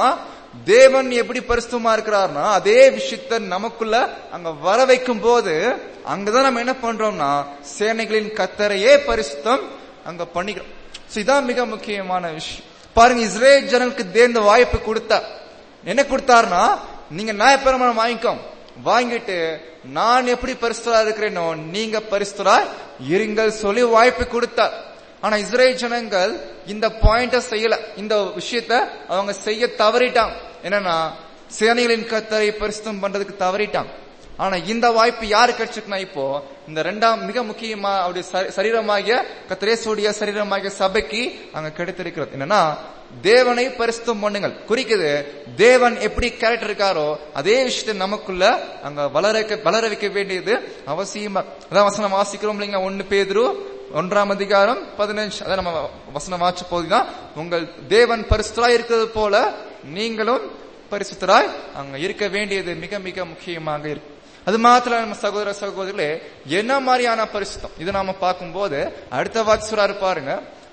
தேவன் எப்படி பரிசுத்தமா இருக்கிறார்னா அதே விஷயத்த நமக்குள்ள அங்க வர வைக்கும் போது அங்கதான் நம்ம என்ன பண்றோம்னா சேனைகளின் கத்தரையே பரிசுத்தம் அங்க பண்ணிக்கிறோம் So, இதான் மிக முக்கியமான விஷயம் பாருங்க இஸ்ரேல் ஜனங்களுக்கு தேர்ந்த வாய்ப்பு கொடுத்தா என்ன கொடுத்தாருன்னா நீங்க நியாயப்பிரமாணம் வாங்கிக்கோங்க வாங்கிட்டு நான் எப்படி பரிசுத்தரா இருக்கிறேனோ நீங்க பரிசுத்தரா இருங்கள் சொல்லி வாய்ப்பு கொடுத்தார் ஆனா இஸ்ரேல் ஜனங்கள் இந்த பாயிண்ட செய்யல இந்த விஷயத்த அவங்க செய்ய தவறிட்டாங்க என்னன்னா சேனைகளின் கத்தரை பரிசுத்தம் பண்றதுக்கு தவறிட்டாங்க ஆனா இந்த வாய்ப்பு யாரு கிடைச்சிருக்குன்னா இப்போ இந்த ரெண்டாம் மிக முக்கியமா அவருடைய சரி- சரீரமாகிய கத்திரேசுடைய சரீரமாகிய சபைக்கு அங்க கிடைத்திருக்கிறது என்னன்னா தேவனை பரிசுத்தம் பண்ணுங்கள் குறிக்குது தேவன் எப்படி கேரக்டர் இருக்காரோ அதே விஷயத்தை நமக்குள்ள அங்க வளர வளர வைக்க வேண்டியது அவசியமா அதான் வசனம் வாசிக்கிறோம் இல்லைங்களா ஒன்னு பேதுரு ஒன்றாம் அதிகாரம் பதினஞ்சு அதான் நம்ம வசனம் வாட்ச போதுதான் உங்கள் தேவன் பரிசுத்தராய் இருக்கிறது போல நீங்களும் பரிசுத்தராய் அங்க இருக்க வேண்டியது மிக மிக முக்கியமாக இருக்கு அது மாத்திரம் நம்ம சகோதர சகோதரிகளே என்ன மாதிரியான பரிசுத்தம் இது நாம பார்க்கும்போது அடுத்த வாட்சுராரு பாருங்க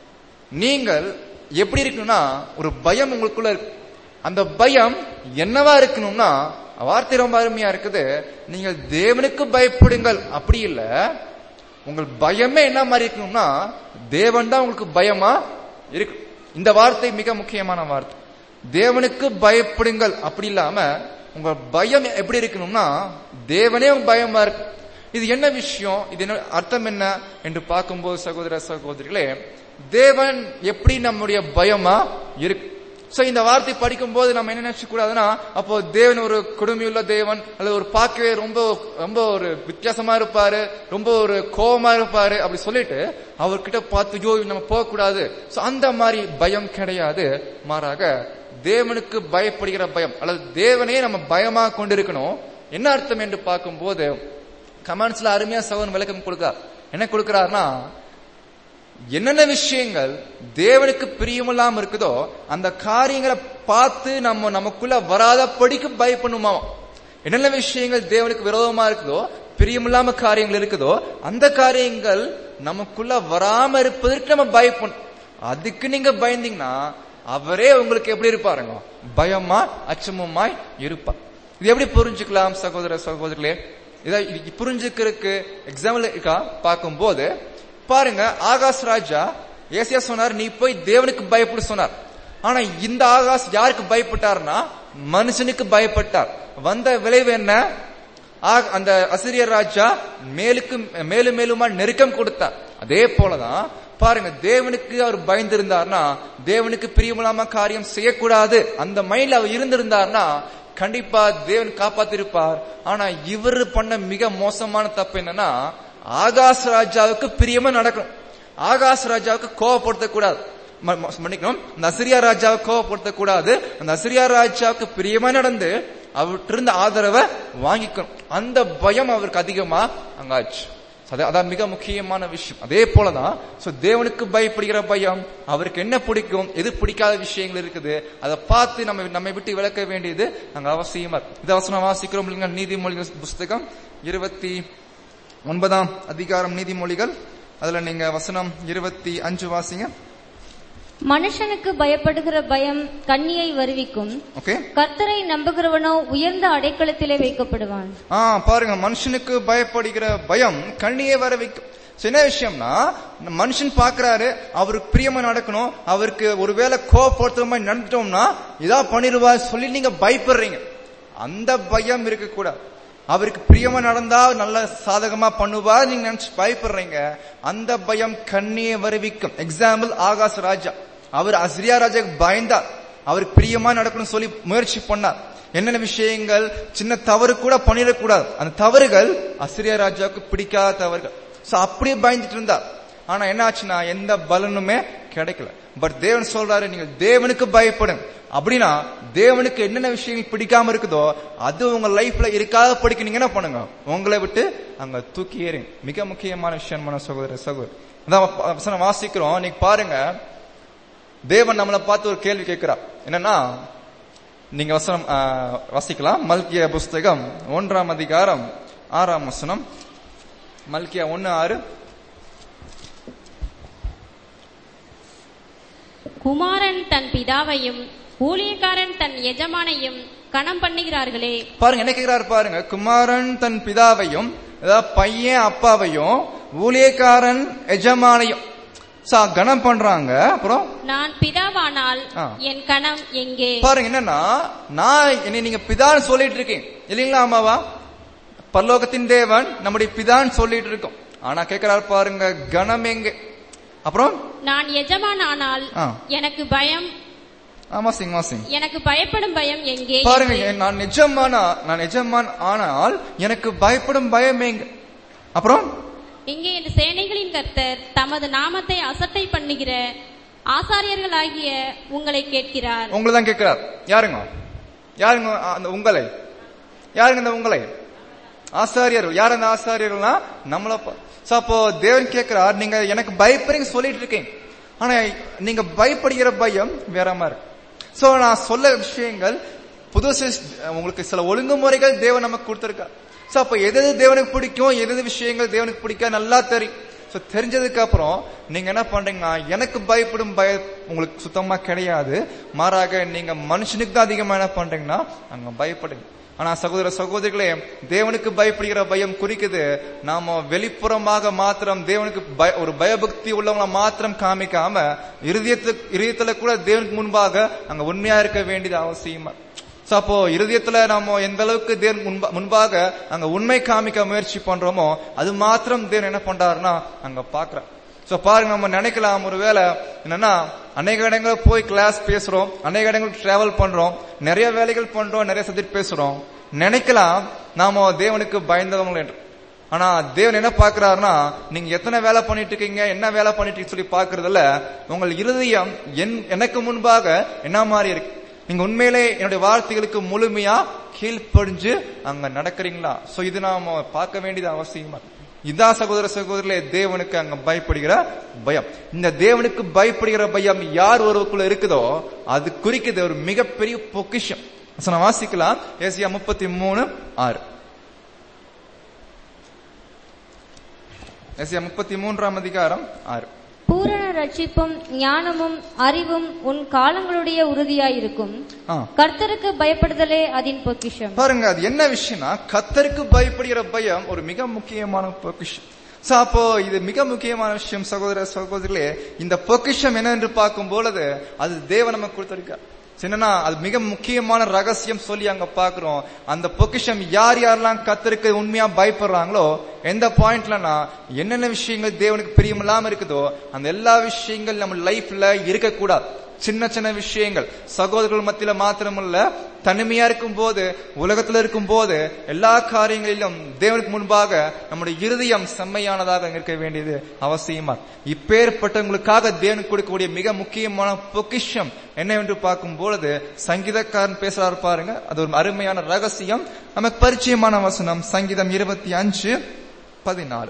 நீங்கள் எப்படி இருக்கணும்னா ஒரு பயம் உங்களுக்குள்ள இருக்கு அந்த பயம் என்னவா இருக்கணும்னா வார்த்தை ரொம்ப அருமையா இருக்குது நீங்கள் தேவனுக்கு பயப்படுங்கள் அப்படி இல்ல உங்கள் பயமே என்ன மாதிரி இருக்கணும்னா தேவன் தான் உங்களுக்கு பயமா இருக்கு இந்த வார்த்தை மிக முக்கியமான வார்த்தை தேவனுக்கு பயப்படுங்கள் அப்படி இல்லாம உங்க பயம் எப்படி இருக்கணும்னா தேவனே உங்க பயமா இருக்கு இது என்ன விஷயம் இது என்ன அர்த்தம் என்ன என்று பார்க்கும்போது சகோதர சகோதரிகளே தேவன் எப்படி நம்முடைய பயமா இருக்கு சோ இந்த வார்த்தை படிக்கும் போது நம்ம என்ன நினைச்சு கூடாதுன்னா அப்போ தேவன் ஒரு கொடுமையுள்ள தேவன் அல்லது ஒரு பார்க்கவே ரொம்ப ரொம்ப ஒரு வித்தியாசமா இருப்பாரு ரொம்ப ஒரு கோபமா இருப்பாரு அப்படி சொல்லிட்டு அவர்கிட்ட பார்த்து ஐயோ நம்ம போக கூடாது சோ அந்த மாதிரி பயம் கிடையாது மாறாக தேவனுக்கு பயப்படுகிற பயம் அல்லது தேவனே நம்ம பயமா கொண்டிருக்கணும் என்ன அர்த்தம் என்று பார்க்கும்போது கமெண்ட்ஸ்ல அருமையா சவன் விளக்கம் கொடுக்கா என்ன கொடுக்கிறாருன்னா என்னென்ன விஷயங்கள் தேவனுக்கு பிரியமில்லாம இருக்குதோ அந்த காரியங்களை பார்த்து நம்ம நமக்குள்ள வராதபடிக்கு பயப்படணுமா என்னென்ன விஷயங்கள் தேவனுக்கு விரோதமா இருக்குதோ பிரியமில்லாம காரியங்கள் இருக்குதோ அந்த காரியங்கள் நமக்குள்ள வராம இருப்பதற்கு நம்ம பயப்படணும் அதுக்கு நீங்க பயந்தீங்கன்னா அவரே உங்களுக்கு எப்படி இருப்பாருங்க பயமா அச்சமுமாய் இருப்பார் இது எப்படி புரிஞ்சுக்கலாம் சகோதர சகோதரர்களே இதை இது புரிஞ்சுக்கிறதுக்கு எக்ஸாம்பிள் இருக்கா பார்க்கும்போது பாருங்க ஆகாஷ் ராஜா ஏசியா சொன்னார் நீ போய் தேவனுக்கு பயப்படு சொன்னார் ஆனா இந்த ஆகாஷ் யாருக்கு பயப்பட்டார்னா மனுஷனுக்கு பயப்பட்டார் வந்த விளைவு என்ன ஆ- அந்த அசிரியர் ராஜா மேலுக்கு மேலும் மேலுமா நெருக்கம் கொடுத்தார் அதே போலதான் பாருங்க தேவனுக்கு அவர் பயந்திருந்தார்னா தேவனுக்கு பிரியமில்லாம காரியம் செய்யக்கூடாது அந்த மைண்ட்ல அவர் இருந்திருந்தார்னா கண்டிப்பா தேவன் காப்பாத்திருப்பார் ஆனா இவர் பண்ண மிக மோசமான தப்பு என்னன்னா ஆகாஷ் ராஜாவுக்கு பிரியமா நடக்கணும் ஆகாஷ் ராஜாவுக்கு கோவப்படுத்த கூடாது ம- ம- மன்னிக்கணும் அந்த அசிரியா ராஜாவை கோவப்படுத்த கூடாது அந்த அசிரியா ராஜாவுக்கு பிரியமா நடந்து அவர்கிட்ட இருந்த ஆதரவை வாங்கிக்கணும் அந்த பயம் அவருக்கு அதிகமா அங்காச்சு அது- அதான் மிக முக்கியமான விஷயம் அதே போலதான் சோ தேவனுக்கு பயப்படுகிற பயம் அவருக்கு என்ன பிடிக்கும் எது பிடிக்காத விஷயங்கள் இருக்குது அதை பார்த்து நம்ம நம்மை விட்டு விளக்க வேண்டியது அங்க அவசியமா இருக்கு இதை வசனம் வாசிக்கிறோம் இல்லைங்க நீதிமொழிகள் புஸ்தகம் இருபத்தி ஒன்பதாம் அதிகாரம் நீதிமொழிகள் அதுல நீங்க வசனம் இருபத்தி அஞ்சு வாசிங்க மனுஷனுக்கு பயப்படுகிற பயம் கண்ணியை வருவிக்கும் ஓகே கர்த்தரை நம்புகிறவனோ உயர்ந்த அடைக்கலத்திலே வைக்கப்படுவான் ஆ பாருங்க மனுஷனுக்கு பயப்படுகிற பயம் கண்ணியே வர வைக்கும் So, என்ன விஷயம்னா இந்த மனுஷன் பாக்குறாரு அவருக்கு பிரியமா நடக்கணும் அவருக்கு ஒருவேளை கோவப்படுத்துற மாதிரி நடந்துட்டோம்னா இதா பண்ணிடுவா சொல்லி நீங்க பயப்படுறீங்க அந்த பயம் இருக்க கூடாது அவருக்கு பிரியமா நடந்தா நல்ல சாதகமா பண்ணுவா நீங்க நினைச்சு பயப்படுறீங்க அந்த பயம் கண்ணியை வருவிக்கும் எக்ஸாம்பிள் ஆகாஷ் ராஜா அவர் அஸ்ரியா ராஜாக்கு பயந்தார் அவருக்கு பிரியமா நடக்கணும்னு சொல்லி முயற்சி பண்ணார் என்னென்ன விஷயங்கள் சின்ன தவறு கூட பண்ணிடக்கூடாது அந்த தவறுகள் அசிரியா ராஜாவுக்கு பிடிக்காத தவறுகள் சோ அப்படியே பயந்துட்டு இருந்தார் ஆனா என்ன ஆச்சுன்னா எந்த பலனுமே கிடைக்கல பட் தேவன் சொல்றாரு நீங்கள் தேவனுக்கு பயப்படுங்க அப்படின்னா தேவனுக்கு என்னென்ன விஷயங்கள் பிடிக்காம இருக்குதோ அது உங்க லைஃப்ல இருக்காத படிக்க நீங்க என்ன பண்ணுங்க உங்களை விட்டு அங்க தூக்கி ஏறுங்க மிக முக்கியமான விஷயமான சகோதர சகோதரி அதான் வசனம் வாசிக்கிறோம் நீங்க பாருங்க தேவன் நம்மளை பார்த்து ஒரு கேள்வி கேட்கிறார் என்னன்னா நீங்க வசனம் ஆ, வாசிக்கலாம் மல்கிய புஸ்தகம் ஒன்றாம் அதிகாரம் ஆறாம் வசனம் மல்கியா ஒன்னு ஆறு குமாரன் தன் பிதாவையும் ஊழியக்காரன் தன் எஜமானையும் கணம் பண்ணுகிறார்களே பாருங்க என்ன கேட்கிறாரு பாருங்க குமாரன் தன் பிதாவையும் அதாவது பையன் அப்பாவையும் ஊழியக்காரன் எஜமானையும் சா, கனம் பண்றாங்க அப்புறம் நான் பிதாவானால் ஆ. என் கணம் எங்கே பாருங்க என்னன்னா நான் என்னை நீங்க பிதான்னு சொல்லிட்டு இருக்கீங்க இல்லைங்களா அம்மாவா பரலோகத்தின் தேவன் நம்முடைய பிதான்னு சொல்லிட்டு இருக்கோம் ஆனா கேட்கிறாரு பாருங்க கணம் எங்க அப்புறம் நான் எஜமானால் ஆ. எனக்கு பயம் ஆமா சிங் சிங் எனக்கு பயப்படும் பயம் எங்கே பாருங்க என்று நான் நிஜமானா நான் நிஜமான் ஆனால் எனக்கு பயப்படும் பயம் எங்க அப்புறம் இங்கே இந்த சேனைகளின் கர்த்தர் தமது நாமத்தை அசட்டை பண்ணுகிற ஆசாரியர்களாகிய உங்களை கேட்கிறார் உங்களை தான் கேட்கிறார் யாருங்க யாருங்க அந்த உங்களை யாருங்க இந்த உங்களை ஆசாரியர் யார் அந்த ஆசாரியர்கள்னா நம்மள ப- So, அப்போ தேவன் கேட்கிறார் நீங்க எனக்கு பயப்படுறீங்க சொல்லிட்டு இருக்கீங்க ஆனா நீங்க பயப்படுகிற பயம் வேற மாதிரி சோ நான் சொல்ல விஷயங்கள் புது சிஸ்- உங்களுக்கு சில ஒழுங்குமுறைகள் தேவன் நமக்கு கொடுத்திருக்கார் சோ அப்ப எது எது தேவனுக்கு பிடிக்கும் எது எது விஷயங்கள் தேவனுக்கு பிடிக்க நல்லா தெரியும் சோ தெரிஞ்சதுக்கு அப்புறம் நீங்க என்ன பண்றீங்கன்னா எனக்கு பயப்படும் பய உங்களுக்கு சுத்தமா கிடையாது மாறாக நீங்க மனுஷனுக்கு தான் அதிகமா என்ன பண்றீங்கன்னா அங்க பயப்படுங்க ஆனா சகோதர சகோதரிகளே தேவனுக்கு பயப்படுகிற பயம் குறிக்குது நாம வெளிப்புறமாக மாத்திரம் தேவனுக்கு பய- ஒரு பயபக்தி உள்ளவங்கள மாத்திரம் காமிக்காம இருதயத்து இருதயத்துல கூட தேவனுக்கு முன்பாக அங்க உண்மையா இருக்க வேண்டியது அவசியமா சோ அப்போ இருதயத்துல நாம எந்த அளவுக்கு தேவன் முன்பா- முன்பாக அங்க உண்மை காமிக்க முயற்சி பண்றோமோ அது மாத்திரம் தேவன் என்ன பண்றாருன்னா அங்க பாக்குறார் சோ பாருங்க நம்ம நினைக்கலாம் ஒருவேளை என்னன்னா அநேக இடங்கள் போய் கிளாஸ் பேசுறோம் அநேக இடங்கள் டிராவல் பண்றோம் நிறைய வேலைகள் பண்றோம் நிறைய சப்ஜெக்ட் பேசுறோம் நினைக்கலாம் நாம தேவனுக்கு பயந்தவங்க என்று ஆனா தேவன் என்ன பாக்குறாருன்னா நீங்க எத்தனை வேலை பண்ணிட்டு இருக்கீங்க என்ன வேலை பண்ணிட்டு இருக்கீங்கன்னு சொல்லி பாக்குறதுல உங்கள் இருதயம் என் எனக்கு முன்பாக என்ன மாதிரி இருக்கு நீங்க உண்மையிலே என்னுடைய வார்த்தைகளுக்கு முழுமையா கீழ்ப்படிஞ்சு அங்க நடக்கிறீங்களா சோ இது நாம பார்க்க வேண்டியது அவசியமா இருக்கு. இதான் சகோதர சகோதரிலே தேவனுக்கு அங்க பயப்படுகிற பயம் இந்த தேவனுக்கு பயப்படுகிற பயம் யார் ஒருவருக்குள்ள இருக்குதோ அது குறிக்குது ஒரு மிகப்பெரிய பொக்கிஷம் So, நான் வாசிக்கலாம் ஏசியா முப்பத்தி மூணு ஆறு ஏசியா முப்பத்தி மூன்றாம் அதிகாரம் ஆறு பூரண ரட்சிப்பும் ஞானமும் அறிவும் உன் காலங்களுடைய உறுதியாயிருக்கும் ஆ. கர்த்தருக்கு பயப்படுதலே அதன் பொக்கிஷம் பாருங்க அது என்ன விஷயம்னா கத்தருக்கு பயப்படுகிற பயம் ஒரு மிக முக்கியமான பொக்கிஷம் சோ அப்போ இது மிக முக்கியமான விஷயம் சகோதர சகோதரிகளே இந்த பொக்கிஷம் என்ன என்று பார்க்கும் பொழுது அது தேவன் நமக்கு கொடுத்திருக்கார் என்னன்னா அது மிக முக்கியமான ரகசியம் சொல்லி அங்க பாக்குறோம் அந்த பொக்கிஷம் யார் யாரெல்லாம் கத்தருக்கு உண்மையா பயப்படுறாங்களோ எந்த பாயிண்ட்லனா என்னென்ன விஷயங்கள் தேவனுக்கு பிரியமில்லாம இருக்குதோ அந்த எல்லா விஷயங்கள் நம்ம லைஃப்ல இருக்கக்கூடாது சின்ன சின்ன விஷயங்கள் சகோதரர்கள் மத்தியில மாத்திரமல்ல தனிமையா இருக்கும் போது உலகத்துல இருக்கும் போது எல்லா காரியங்களிலும் தேவனுக்கு முன்பாக நம்முடைய இருதயம் செம்மையானதாக இருக்க வேண்டியது அவசியமா இப்பேற்பட்டவங்களுக்காக தேவனுக்கு கொடுக்கக்கூடிய மிக முக்கியமான பொக்கிஷம் என்னவென்று பார்க்கும் பொழுது சங்கீதக்காரன் பேசுறாரு பாருங்க அது ஒரு அருமையான ரகசியம் நமக்கு பரிச்சயமான வசனம் சங்கீதம் இருபத்தி அஞ்சு பதினாலு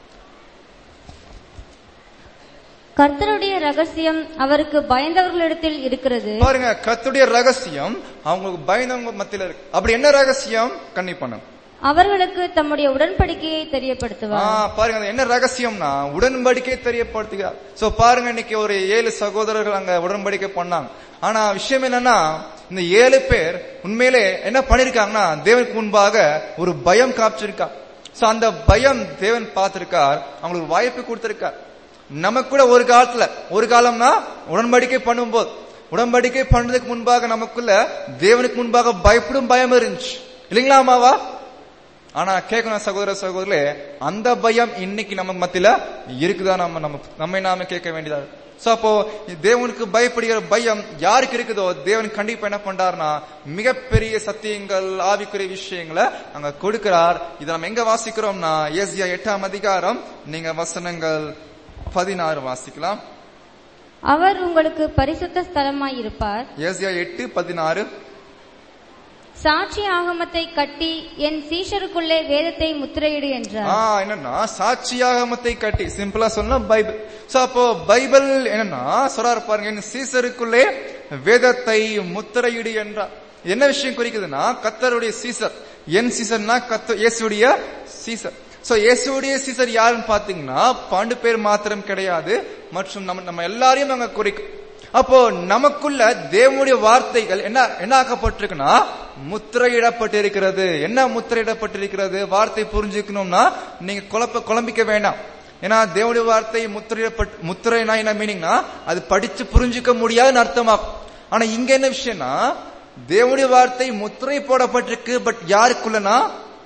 கர்த்தருடைய ரகசியம் அவருக்கு பயந்தவர்களிடத்தில் இருக்கிறது பாருங்க கத்துடைய ரகசியம் அவங்களுக்கு பயந்தவங்க மத்தியில இருக்கு அப்படி என்ன ரகசியம் கண்ணி பண்ணும் அவர்களுக்கு தம்முடைய உடன்படிக்கையை தெரியப்படுத்துவார் பாருங்க அது என்ன ரகசியம்னா உடன்படிக்கை தெரியப்படுத்துகிறார் சோ பாருங்க இன்னைக்கு ஒரு ஏழு சகோதரர்கள் அங்க உடன்படிக்கை பண்ணாங்க ஆனா விஷயம் என்னன்னா இந்த ஏழு பேர் உண்மையிலே என்ன பண்ணிருக்காங்கன்னா தேவனுக்கு முன்பாக ஒரு பயம் காப்பிச்சிருக்கா சோ அந்த பயம் தேவன் பார்த்திருக்கார் அவங்களுக்கு வாய்ப்பு கொடுத்திருக்கார் நமக்கு கூட ஒரு காலத்துல ஒரு காலம்னா உடன்படிக்கை பண்ணும்போது உடன்படிக்கை பண்றதுக்கு முன்பாக நமக்குள்ள தேவனுக்கு முன்பாக பயப்படும் பயம் இருந்துச்சு இல்லைங்களா அம்மாவா ஆனா கேட்கணும் சகோதர சகோதரே அந்த பயம் இன்னைக்கு நம்ம மத்தியில இருக்குதா நம்ம நம்ம நம்மை நாம கேட்க வேண்டியதா இருக்கு. சோ அப்போ தேவனுக்கு பயப்படுகிற பயம் யாருக்கு இருக்குதோ தேவன் கண்டிப்பா என்ன பண்றாருன்னா மிகப்பெரிய சத்தியங்கள் ஆவிக்குரிய விஷயங்களை அங்க கொடுக்கிறார் இதை நம்ம எங்க வாசிக்கிறோம்னா ஏசியா எட்டாம் அதிகாரம் நீங்க வசனங்கள் பதினாறு வாசிக்கலாம் அவர் உங்களுக்கு பரிசுத்த ஸ்தலமாயிருப்பார் ஏசியா எட்டு பதினாறு சாட்சி ஆகமத்தை கட்டி என் சீஷருக்குள்ளே வேதத்தை முத்திரையிடு என்றார் ஆ என்னன்னா சாட்சியாகமத்தை கட்டி சிம்பிளா சொன்னா பைபிள் சோ அப்போ பைபிள் என்னன்னா சொல்றாரு பாருங்க என் சீசருக்குள்ளே வேதத்தை முத்திரையிடு என்றார் என்ன விஷயம் குறிக்குதுன்னா கத்தருடைய சீசர் என் சீசர்னா கத்த இயேசுடைய சீசர் சோ இயேசுடைய சீசர் யாருன்னு பாத்தீங்கன்னா பாண்டு பேர் மாத்திரம் கிடையாது மற்றும் நம்ம நம்ம எல்லாரையும் அங்க குறிக்கும் அப்போ நமக்குள்ள தேவனுடைய வார்த்தைகள் என்ன என்ன ஆக்கப்பட்டிருக்குன்னா முத்திரையிடப்பட்டிருக்கிறது என்ன முத்திரையிடப்பட்டிருக்கிறது வார்த்தை புரிஞ்சுக்கணும்னா நீங்க குழப்ப குழம்பிக்க வேண்டாம் ஏன்னா தேவனுடைய வார்த்தை முத்திரையிடப்பட்டு முத்திரைனா என்ன மீனிங்னா அது படிச்சு புரிஞ்சுக்க முடியாதுன்னு அர்த்தமாகும் ஆனா இங்க என்ன விஷயம்னா தேவனுடைய வார்த்தை முத்திரை போடப்பட்டிருக்கு பட் யாருக்குள்ளனா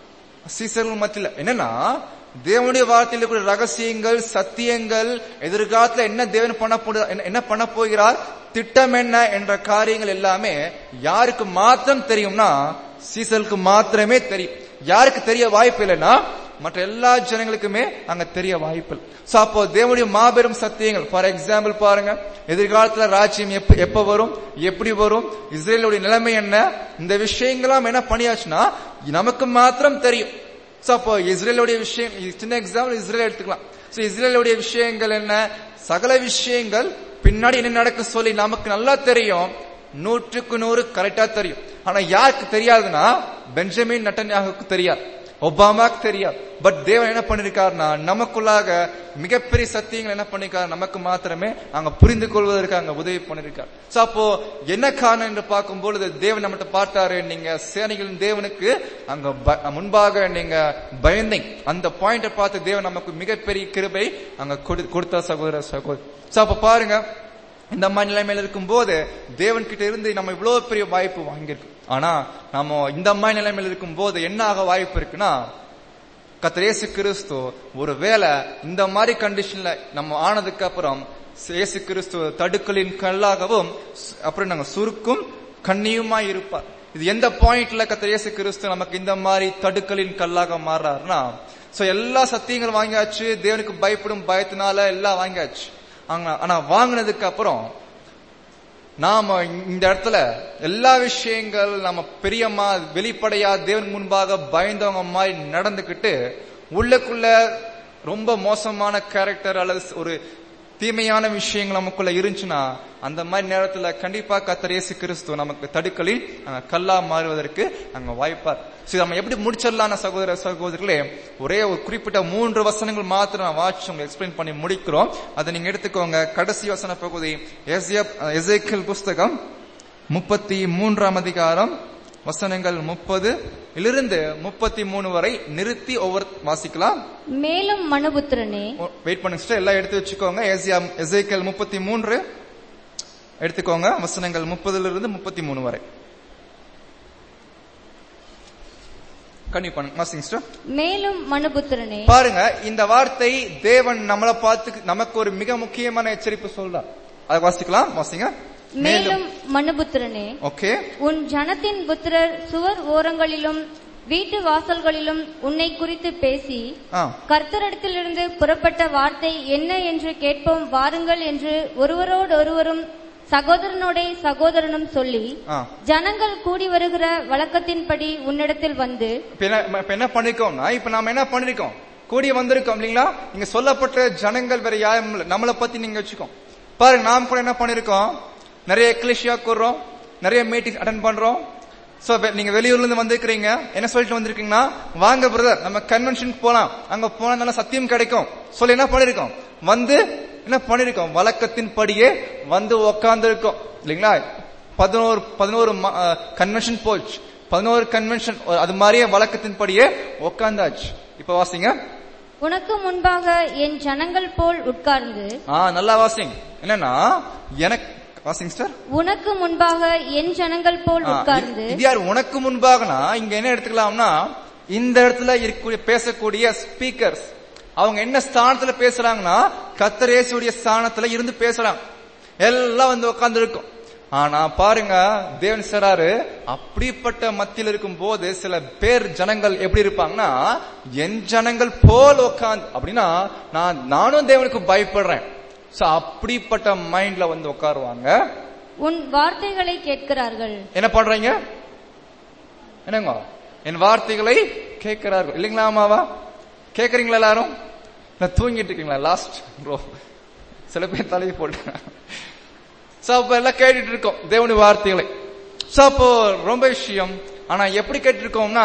சீசர்கள் மத்தியில என்னன்னா தேவனுடைய வார்த்தையில் இருக்கிற ரகசியங்கள் சத்தியங்கள் எதிர்காலத்துல என்ன தேவன் பண்ண போடு- என்ன- என்ன பண்ண போகிறார் திட்டம் என்ன என்ற காரியங்கள் எல்லாமே யாருக்கு மாத்திரம் தெரியும்னா சீசலுக்கு மாத்திரமே தெரியும் யாருக்கு தெரிய வாய்ப்பு இல்லைன்னா மற்ற எல்லா ஜனங்களுக்குமே அங்க தெரிய வாய்ப்பு இல்லை சோ அப்போ தேவனுடைய மாபெரும் சத்தியங்கள் ஃபார் எக்ஸாம்பிள் பாருங்க எதிர்காலத்துல ராஜ்யம் எப்ப எப்ப வரும் எப்படி வரும் இஸ்ரேலுடைய நிலைமை என்ன இந்த விஷயங்கள்லாம் என்ன பண்ணியாச்சுன்னா நமக்கு மாத்திரம் தெரியும் சோ அப்போ இஸ்ரேலுடைய விஷயம் இது சின்ன எக்ஸாம்பிள் இஸ்ரேல் எடுத்துக்கலாம் சோ இஸ்ரேலுடைய விஷயங்கள் என்ன சகல விஷயங்கள் பின்னாடி என்ன நடக்கும் சொல்லி நமக்கு நல்லா தெரியும் நூற்றுக்கு நூறு கரெக்டா தெரியும் ஆனா யாருக்கு தெரியாதுன்னா பெஞ்சமின் நட்டன்யாகுக்கு தெரியாது ஒபாமாக்கு தெரியாது பட் தேவன் என்ன பண்ணிருக்காருன்னா நமக்குள்ளாக மிகப்பெரிய சத்தியங்கள் என்ன பண்ணிருக்காரு நமக்கு மாத்திரமே அங்க புரிந்து கொள்வதற்கு அங்க உதவி பண்ணிருக்காரு சோ அப்போ என்ன காரணம் என்று பார்க்கும் பொழுது தேவன் நம்மகிட்ட பார்த்தாரு நீங்க சேனைகளின் தேவனுக்கு அங்க ப- முன்பாக நீங்க பயந்தீங்க அந்த பாயிண்ட பார்த்து தேவன் நமக்கு மிகப்பெரிய கிருபை அங்க கொடு- கொடுத்த சகோதர சகோதரி சோ அப்ப பாருங்க இந்த மாதிரி நிலைமையில இருக்கும் போது தேவன் கிட்ட இருந்து நம்ம இவ்வளவு பெரிய வாய்ப்பு வாங்கியிருக்கோம் ஆனா நம்ம இந்த மாதிரி நிலைமையில இருக்கும் போது என்ன ஆக வாய்ப்பு இருக்குன்னா கர்த்தர் இயேசு கிறிஸ்து ஒருவேளை இந்த மாதிரி கண்டிஷன்ல நம்ம ஆனதுக்கு அப்புறம் இயேசு கிறிஸ்து தடுக்கலின் கல்லாகவும் சு- அப்புறம் நாங்க சுருக்கும் கண்ணியுமா இருப்பார் இது எந்த பாயிண்ட்ல கர்த்தர் இயேசு கிறிஸ்து நமக்கு இந்த மாதிரி தடுக்கலின் கல்லாக மாறுறாருன்னா சோ எல்லா சத்தியங்கள் வாங்கியாச்சு தேவனுக்கு பயப்படும் பயத்தினால எல்லாம் வாங்கியாச்சு ஆனா ஆனா வாங்கினதுக்கு அப்புறம் நாம இந்த இடத்துல எல்லா விஷயங்கள் நம்ம பெரியம்மா வெளிப்படையா தேவன் முன்பாக பயந்தவங்க மாதிரி நடந்துக்கிட்டு உள்ளுக்குள்ள ரொம்ப மோசமான கேரக்டர் அல்லது ஒரு தீமையான விஷயங்கள் நமக்குள்ள இருந்துச்சுன்னா அந்த மாதிரி நேரத்துல கண்டிப்பா கத்தர் இயேசு கிறிஸ்து நமக்கு தடுக்கலில் அங்க கல்லா மாறுவதற்கு அங்க வாய்ப்பார் சரி நம்ம எப்படி முடிச்சிடலாம் சகோதர சகோதரர்களே ஒரே ஒரு குறிப்பிட்ட மூன்று வசனங்கள் மாத்திரம் நான் வாட்சி உங்களுக்கு எக்ஸ்பிளைன் பண்ணி முடிக்கிறோம் அதை நீங்க எடுத்துக்கோங்க கடைசி வசன பகுதி எசேக்கியல் புஸ்தகம் முப்பத்தி மூன்றாம் அதிகாரம் வசனங்கள் முப்பது இலிருந்து முப்பத்தி மூணு வரை நிறுத்தி ஒவ்வொரு வாசிக்கலாம் மேலும் மனுபுத்திரனே வெயிட் பண்ணுங்க sister. எல்லாம் எடுத்து வச்சுக்கோங்க ஏசியா எசேக்கியல் முப்பத்தி மூன்று எடுத்துக்கோங்க வசனங்கள் முப்பதுல இருந்து முப்பத்தி மூணு வரை கண்டிப்பா பண்ணுங்க வாசிங்க sister. மேலும் மனுபுத்திரனே பாருங்க இந்த வார்த்தை தேவன் நம்மளை பார்த்து நமக்கு ஒரு மிக முக்கியமான எச்சரிப்பு சொல்றார் அதை வாசிக்கலாம் வாசிங்க மேலும் மனுபுத்திரனே ஓகே உன் ஜனத்தின் புத்திரர் சுவர் ஓரங்களிலும் வீட்டு வாசல்களிலும் உன்னை குறித்து பேசி ஆ கர்த்தரிடத்திலிருந்து புறப்பட்ட வார்த்தை என்ன என்று கேட்போம் வாருங்கள் என்று ஒருவரோடொருவரும் சகோதரனோடே சகோதரனும் சொல்லி ஆ ஜனங்கள் கூடி வருகிற வழக்கத்தின்படி உன்னிடத்தில் வந்து இப்ப என்ன இப்ப என்ன பண்ணிருக்கோம்னா இப்ப நாம என்ன பண்ணிருக்கோம் கூடி வந்திருக்கோம் இல்லீங்களா இங்க சொல்லப்பட்ட ஜனங்கள் வேற யாரும் இல்ல நம்மளை பத்தி நீங்க வச்சுக்கோம் பாருங்க நாம் கூட என்ன பண்ணிருக்கோம் நிறைய எக்லிஷியா கூடுறோம் நிறைய மீட்டிங் அட்டன் பண்றோம் சோ நீங்க வெளியூர்ல இருந்து வந்திருக்கிறீங்க என்ன சொல்லிட்டு வந்திருக்கீங்கன்னா வாங்க பிரதர் நம்ம கன்வென்ஷனுக்கு போலாம் அங்க போனா நல்ல சத்தியம் கிடைக்கும் சொல்லி என்ன பண்ணிருக்கோம் வந்து என்ன பண்ணிருக்கோம் வழக்கத்தின் படியே வந்து உக்காந்து இருக்கோம் இல்லைங்களா பதினோரு பதினோரு கன்வென்ஷன் போச்சு பதினோரு கன்வென்ஷன் அது மாதிரியே வழக்கத்தின் படியே உக்காந்தாச்சு இப்ப வாசிங்க உனக்கு முன்பாக என் ஜனங்கள் போல் உட்கார்ந்து ஆ நல்லா வாசிங்க என்னன்னா எனக்கு வாசிங்க சார் உனக்கு முன்பாக என் ஜனங்கள் போல் உட்கார்ந்து இது யார் உனக்கு முன்பாகனா இங்க என்ன எடுத்துக்கலாம்னா இந்த இடத்துல இருக்கக்கூடிய பேசக்கூடிய ஸ்பீக்கர்ஸ் அவங்க என்ன ஸ்தானத்துல பேசுறாங்கன்னா கத்தரேசுடைய ஸ்தானத்துல இருந்து பேசுறாங்க எல்லாம் வந்து உட்கார்ந்து இருக்கும் ஆனா பாருங்க தேவன் சொல்றாரு அப்படிப்பட்ட மத்தியில் இருக்கும் போது சில பேர் ஜனங்கள் எப்படி இருப்பாங்கன்னா என் ஜனங்கள் போல் உட்காந்து அப்படின்னா நான் நானும் தேவனுக்கு பயப்படுறேன் சோ அப்படிப்பட்ட மைண்ட்ல வந்து உட்காருவாங்க உன் வார்த்தைகளை கேட்கிறார்கள் என்ன பண்றீங்க என்னங்க என் வார்த்தைகளை கேட்கிறார்கள் இல்லைங்களா அம்மாவா கேக்குறீங்களா எல்லாரும் நான் தூங்கிட்டு இருக்கீங்களா லாஸ்ட் ப்ரோ சில பேர் தலையை போட்டு சோ அப்ப எல்லாம் கேட்டுட்டு இருக்கோம் தேவனுடைய வார்த்தைகளை சோ அப்போ ரொம்ப விஷயம் ஆனா எப்படி கேட்டு இருக்கோம்னா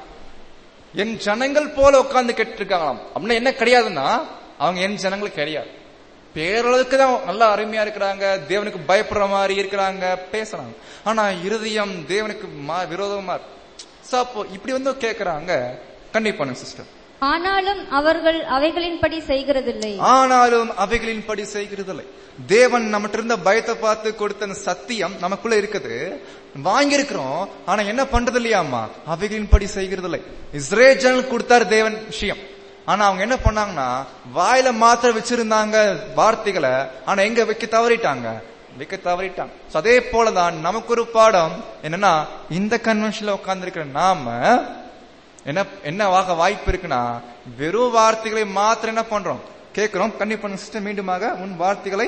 என் ஜனங்கள் போல உட்கார்ந்து கேட்டு இருக்காங்களாம் அப்படின்னா என்ன கிடையாதுன்னா அவங்க என் ஜனங்கள் கிடையாது பேரளவுக்கு தான் நல்லா அருமையா இருக்கிறாங்க தேவனுக்கு பயப்படுற மாதிரி இருக்கிறாங்க பேசுறாங்க ஆனா இருதயம் தேவனுக்கு மா- விரோதமா இருக்கு So, அப்போ இப்படி வந்து கேக்குறாங்க கண்டிப்பா சிஸ்டர் ஆனாலும் அவர்கள் அவைகளின்படி செய்கிறதில்லை ஆனாலும் அவைகளின்படி செய்கிறதில்லை தேவன் நம்மகிட்ட இருந்த பயத்தை பார்த்து கொடுத்த அந்த சத்தியம் நமக்குள்ள இருக்குது வாங்கியிருக்கிறோம் ஆனா என்ன பண்றது இல்லையாமா அவைகளின்படி செய்கிறதில்லை இஸ்ரேல் ஜனல் கொடுத்தாரு தேவன் விஷயம் ஆனா அவங்க என்ன பண்ணாங்கன்னா வாயில மாத்திர வச்சிருந்தாங்க வார்த்தைகளை ஆனா எங்க வைக்க தவறிட்டாங்க வைக்க தவறிட்டாங்க So, அதே போலதான் நமக்கு ஒரு பாடம் என்னன்னா இந்த கன்வென்ஷன்ல உட்கார்ந்து இருக்கிற நாம என்ன என்னவாக வாய்ப்பு இருக்குன்னா வெறும் வார்த்தைகளை மாத்திரம் என்ன பண்றோம் கேட்கிறோம் கண்டிப்பா சிஸ்டம் மீண்டுமாக உன் வார்த்தைகளை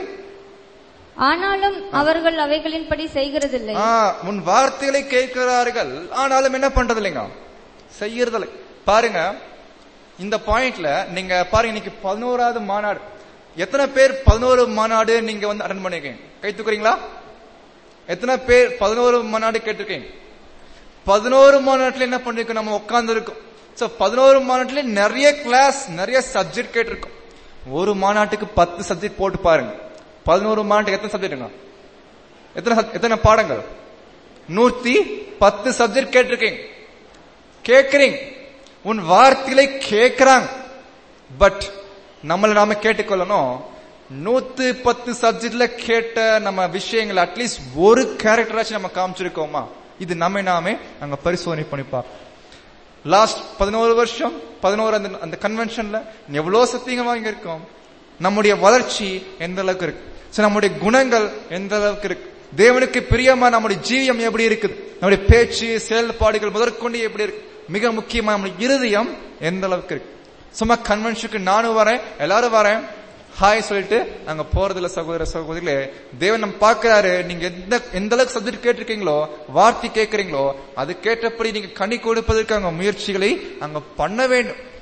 ஆனாலும் அவர்கள் அவைகளின்படி செய்கிறதில்லை ஆ, உன் வார்த்தைகளை கேட்கிறார்கள் ஆனாலும் என்ன பண்றது இல்லைங்க செய்யறதில்லை பாருங்க இந்த பாயிண்ட்ல நீங்க பாருங்க இன்னைக்கு பதினோராவது மாநாடு எத்தனை பேர் பதினோரு மாநாடு நீங்க வந்து அட்டன் பண்ணிருக்கீங்க கை தூக்குறீங்களா எத்தனை பேர் பதினோரு மாநாடு கேட்டிருக்கீங்க பதினோரு மாநாட்டுல என்ன பண்ணிருக்கோம் நம்ம உட்கார்ந்து இருக்கோம் சோ பதினோரு மாநாட்டுல நிறைய கிளாஸ் நிறைய சப்ஜெக்ட் கேட்டிருக்கோம் ஒரு மாநாட்டுக்கு பத்து சப்ஜெக்ட் போட்டு பாருங்க பதினோரு மாநாட்டுக்கு எத்தனை சப்ஜெக்ட்டுங்க எத்தனை sub- எத்தனை பாடங்கள் நூத்தி பத்து சப்ஜெக்ட் கேட்டிருக்கீங்க கேக்குறீங்க உன் வார்த்தைகளை கேக்குறாங்க பட் நம்மள நாம கேட்டுக்கொள்ளணும் நூத்து பத்து சப்ஜெக்ட்ல கேட்ட நம்ம விஷயங்கள் அட்லீஸ்ட் ஒரு கேரக்டராச்சும் நம்ம காமிச்சிருக்கோமா இது நம்ம நாமே அங்க பரிசோதனை பண்ணி பார்ப்போம் லாஸ்ட் பதினோரு வருஷம் பதினோரு அந்த அந்த கன்வென்ஷன்ல எவ்வளவு சத்தியங்கள் வாங்கி இருக்கோம் நம்முடைய வளர்ச்சி எந்த அளவுக்கு இருக்கு So, நம்முடைய குணங்கள் எந்த அளவுக்கு இருக்கு தேவனுக்கு பிரியமா நம்முடைய ஜீவியம் எப்படி இருக்குது நம்முடைய பேச்சு செயல்பாடுகள் முதற்கொண்டு எப்படி இருக்கு மிக முக்கியமா நம்முடைய இருதயம் எந்த அளவுக்கு இருக்கு சும்மா கன்வென்ஷனுக்கு நானும் வரேன் எல்லாரும் வரேன் ஹாய் சொல்லிட்டு நாங்க போறதுல சகோதர சகோதரிகளே தேவன் நம்ம பாக்குறாரு நீங்க எந்த எந்த அளவுக்கு சப்ஜெக்ட் கேட்டிருக்கீங்களோ வார்த்தை கேட்கறீங்களோ அது கேட்டபடி நீங்க கனி கொடுப்பதற்கு அங்க முயற்சிகளை அங்க பண்ண வேண்டும்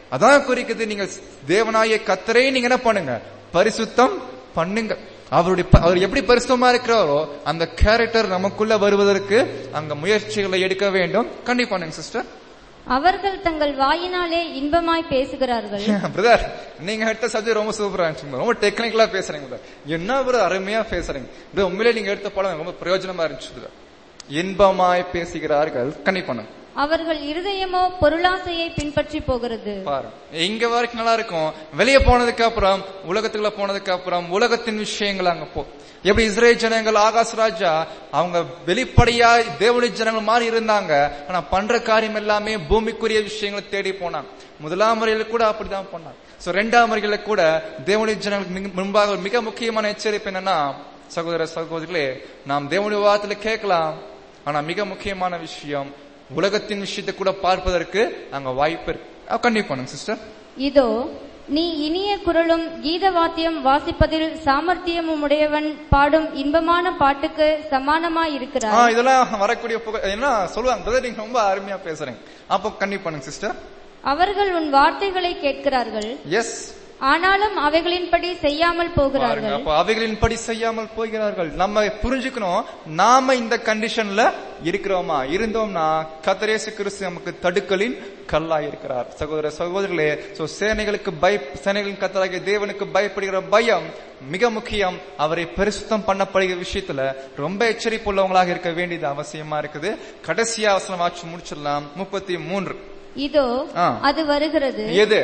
அதான் குறிக்குது நீங்க தேவனாய கத்தரை நீங்க என்ன பண்ணுங்க பரிசுத்தம் பண்ணுங்க அவருடைய ப- அவர் எப்படி பரிசுத்தமா இருக்கிறாரோ அந்த கேரக்டர் நமக்குள்ள வருவதற்கு அங்க முயற்சிகளை எடுக்க வேண்டும் கண்டிப்பா பண்ணுங்க சிஸ்டர் அவர்கள் தங்கள் வாயினாலே இன்பமாய் பேசுகிறார்கள் பிரதர் நீங்க எடுத்த சப்ஜெக்ட் ரொம்ப சூப்பரா இருந்துச்சு ரொம்ப டெக்னிக்கலா பேசுறீங்க brother. என்ன பிரதர் அருமையா பேசுறீங்க bro, உண்மையிலே நீங்க எடுத்த படம் ரொம்ப பிரயோஜனமா இருந்துச்சு brother. இன்பமாய் பேசுகிறார்கள் கண்டிப்பா அவர்கள் இருதயமோ பொருளாசையை பின்பற்றி போகிறது பாருங்க இங்க வரைக்கும் நல்லா இருக்கும் வெளியே போனதுக்கு அப்புறம் உலகத்துக்குள்ள போனதுக்கு அப்புறம் உலகத்தின் விஷயங்கள் அங்க போ எப்படி இஸ்ரேல் ஜனங்கள் ஆகாஷ் ராஜா அவங்க வெளிப்படையா தேவனுடைய ஜனங்கள் மாதிரி இருந்தாங்க ஆனா பண்ற காரியம் எல்லாமே பூமிக்குரிய விஷயங்களை தேடி போனாங்க முதலாம் முறையில கூட அப்படிதான் பண்ணாங்க சோ ரெண்டாம் முறையில கூட தேவனுடைய ஜனங்களுக்கு மிக- முன்பாக ஒரு மிக முக்கியமான எச்சரிப்பு என்னன்னா சகோதர சகோதரிகளே நாம் தேவனுடைய வார்த்தையில கேட்கலாம் ஆனா மிக முக்கியமான விஷயம் உலகத்தின் விஷயத்தை கூட பார்ப்பதற்கு அங்க வாய்ப்பு இருக்கு அஹ் கண்டிப்பா பண்ணுங்க சிஸ்டர் இதோ நீ இனிய குரலும் கீத வாத்தியம் வாசிப்பதில் சாமர்த்தியமும் உடையவன் பாடும் இன்பமான பாட்டுக்கு சமானமாய் ஆ இருக்கிறாய் இதெல்லாம் வரக்கூடிய புகை என்ன சொல்லுவாங்க பிரதர் நீங்க ரொம்ப அருமையா பேசுறீங்க அப்போ கண்டிப்பா பண்ணுங்க சிஸ்டர் அவர்கள் உன் வார்த்தைகளை கேட்கிறார்கள் எஸ் ஆனாலும் அவைகளின்படி செய்யாமல் பாருங்க போகிறார்கள் அப்ப அவைகளின்படி செய்யாமல் போகிறார்கள் நம்ம புரிஞ்சுக்கணும் நாம இந்த கண்டிஷன்ல இருக்கிறோமா இருந்தோம்னா கத்தரேசு கிறிஸ்து நமக்கு தடுக்கலின் கல்லா இருக்கிறார் சகோதர சகோதரர்களே சோ சேனைகளுக்கு பய சேனைகளின் கத்தராகிய தேவனுக்கு பயப்படுகிற பயம் மிக முக்கியம் அவரை பரிசுத்தம் பண்ணப்படுகிற விஷயத்துல ரொம்ப எச்சரிப்புள்ளவங்களாக இருக்க வேண்டியது அவசியமா இருக்குது கடைசியா அவசரம் ஆச்சு முடிச்சிடலாம் முப்பத்தி மூன்று இதோ ஆ. அது வருகிறது எது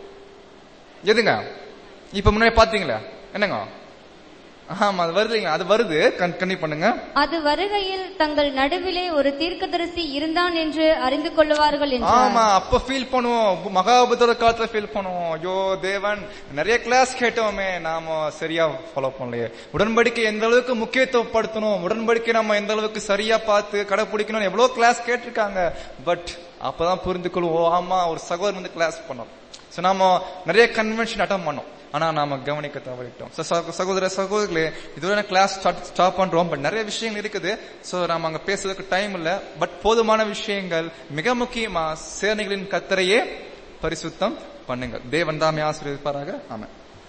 எதுங்க இப்ப முன்னாடி பாத்தீங்களா என்னங்க ஆமா அது வருதுங்க அது வருது கண் கண்ணி பண்ணுங்க அது வருகையில் தங்கள் நடுவிலே ஒரு தீர்க்கதரிசி இருந்தான் என்று அறிந்து கொள்ளுவார்கள் என்றார் ஆமா அப்ப ஃபீல் பண்ணுவோம் மகாபுத்தர காலத்துல ஃபீல் பண்ணுவோம் ஐயோ தேவன் நிறைய கிளாஸ் கேட்டோமே நாம சரியா ஃபாலோ பண்ணலையே உடன்படிக்கை எந்த அளவுக்கு முக்கியத்துவப்படுத்தணும் உடன்படிக்கை நம்ம எந்த அளவுக்கு சரியா பார்த்து கடைபிடிக்கணும் எவ்வளவு கிளாஸ் கேட்டிருக்காங்க பட் அப்பதான் புரிந்து கொள்வோம் ஓ, ஆமா ஒரு சகோதரன் வந்து கிளாஸ் பண்ணோம் சோ நாம நிறைய கன்வென்ஷன் அட்டன் பண்ணோம் ஆனா நாம கவனிக்க தவறிட்டோம் So, சகோ- சகோதர சகோதரிகளே இதோட கிளாஸ் ஸ்டாப் பண்றோம் பட் நிறைய விஷயங்கள் இருக்குது சோ நாம அங்க பேசுறதுக்கு டைம் இல்ல பட் போதுமான விஷயங்கள் மிக முக்கியமா சேனைகளின் கத்தரையே பரிசுத்தம் பண்ணுங்க தேவன் தாமே ஆசீர்வதிப்பாராக ஆமா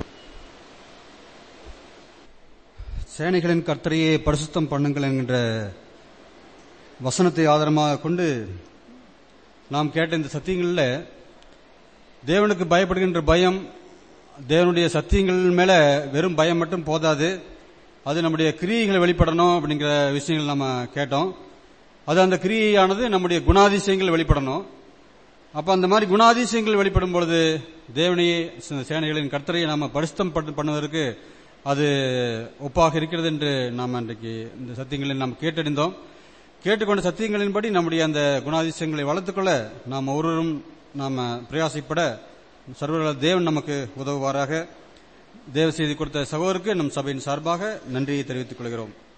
சேனைகளின் கர்த்தரையே பரிசுத்தம் பண்ணுங்கள் என்கின்ற வசனத்தை ஆதாரமாக கொண்டு நாம் கேட்ட இந்த சத்தியங்களில் தேவனுக்கு பயப்படுகின்ற பயம் தேவனுடைய சத்தியங்கள் மேல வெறும் பயம் மட்டும் போதாது அது நம்முடைய கிரியைகளை வெளிப்படணும் அப்படிங்கிற விஷயங்கள் நம்ம கேட்டோம் அது அந்த கிரியையானது நம்முடைய குணாதிசயங்கள் வெளிப்படணும் அப்ப அந்த மாதிரி குணாதிசயங்கள் வெளிப்படும் பொழுது தேவனையே சே- சேனைகளின் கர்த்தரையை நாம பரிசுத்தம் பண்ண- பண்ணுவதற்கு அது ஒப்பாக இருக்கிறது என்று நாம் அன்றைக்கு இந்த சத்தியங்களை நாம் கேட்டறிந்தோம் கேட்டுக்கொண்ட சத்தியங்களின்படி நம்முடைய அந்த குணாதிசயங்களை வளர்த்துக்கொள்ள நாம் ஒருவரும் நாம பிரயாசைப்பட சர்வ தேவன் நமக்கு உதவுவாராக தேவ செய்தி கொடுத்த சகோதரருக்கு நம் சபையின் சார்பாக நன்றியை தெரிவித்துக் கொள்கிறோம்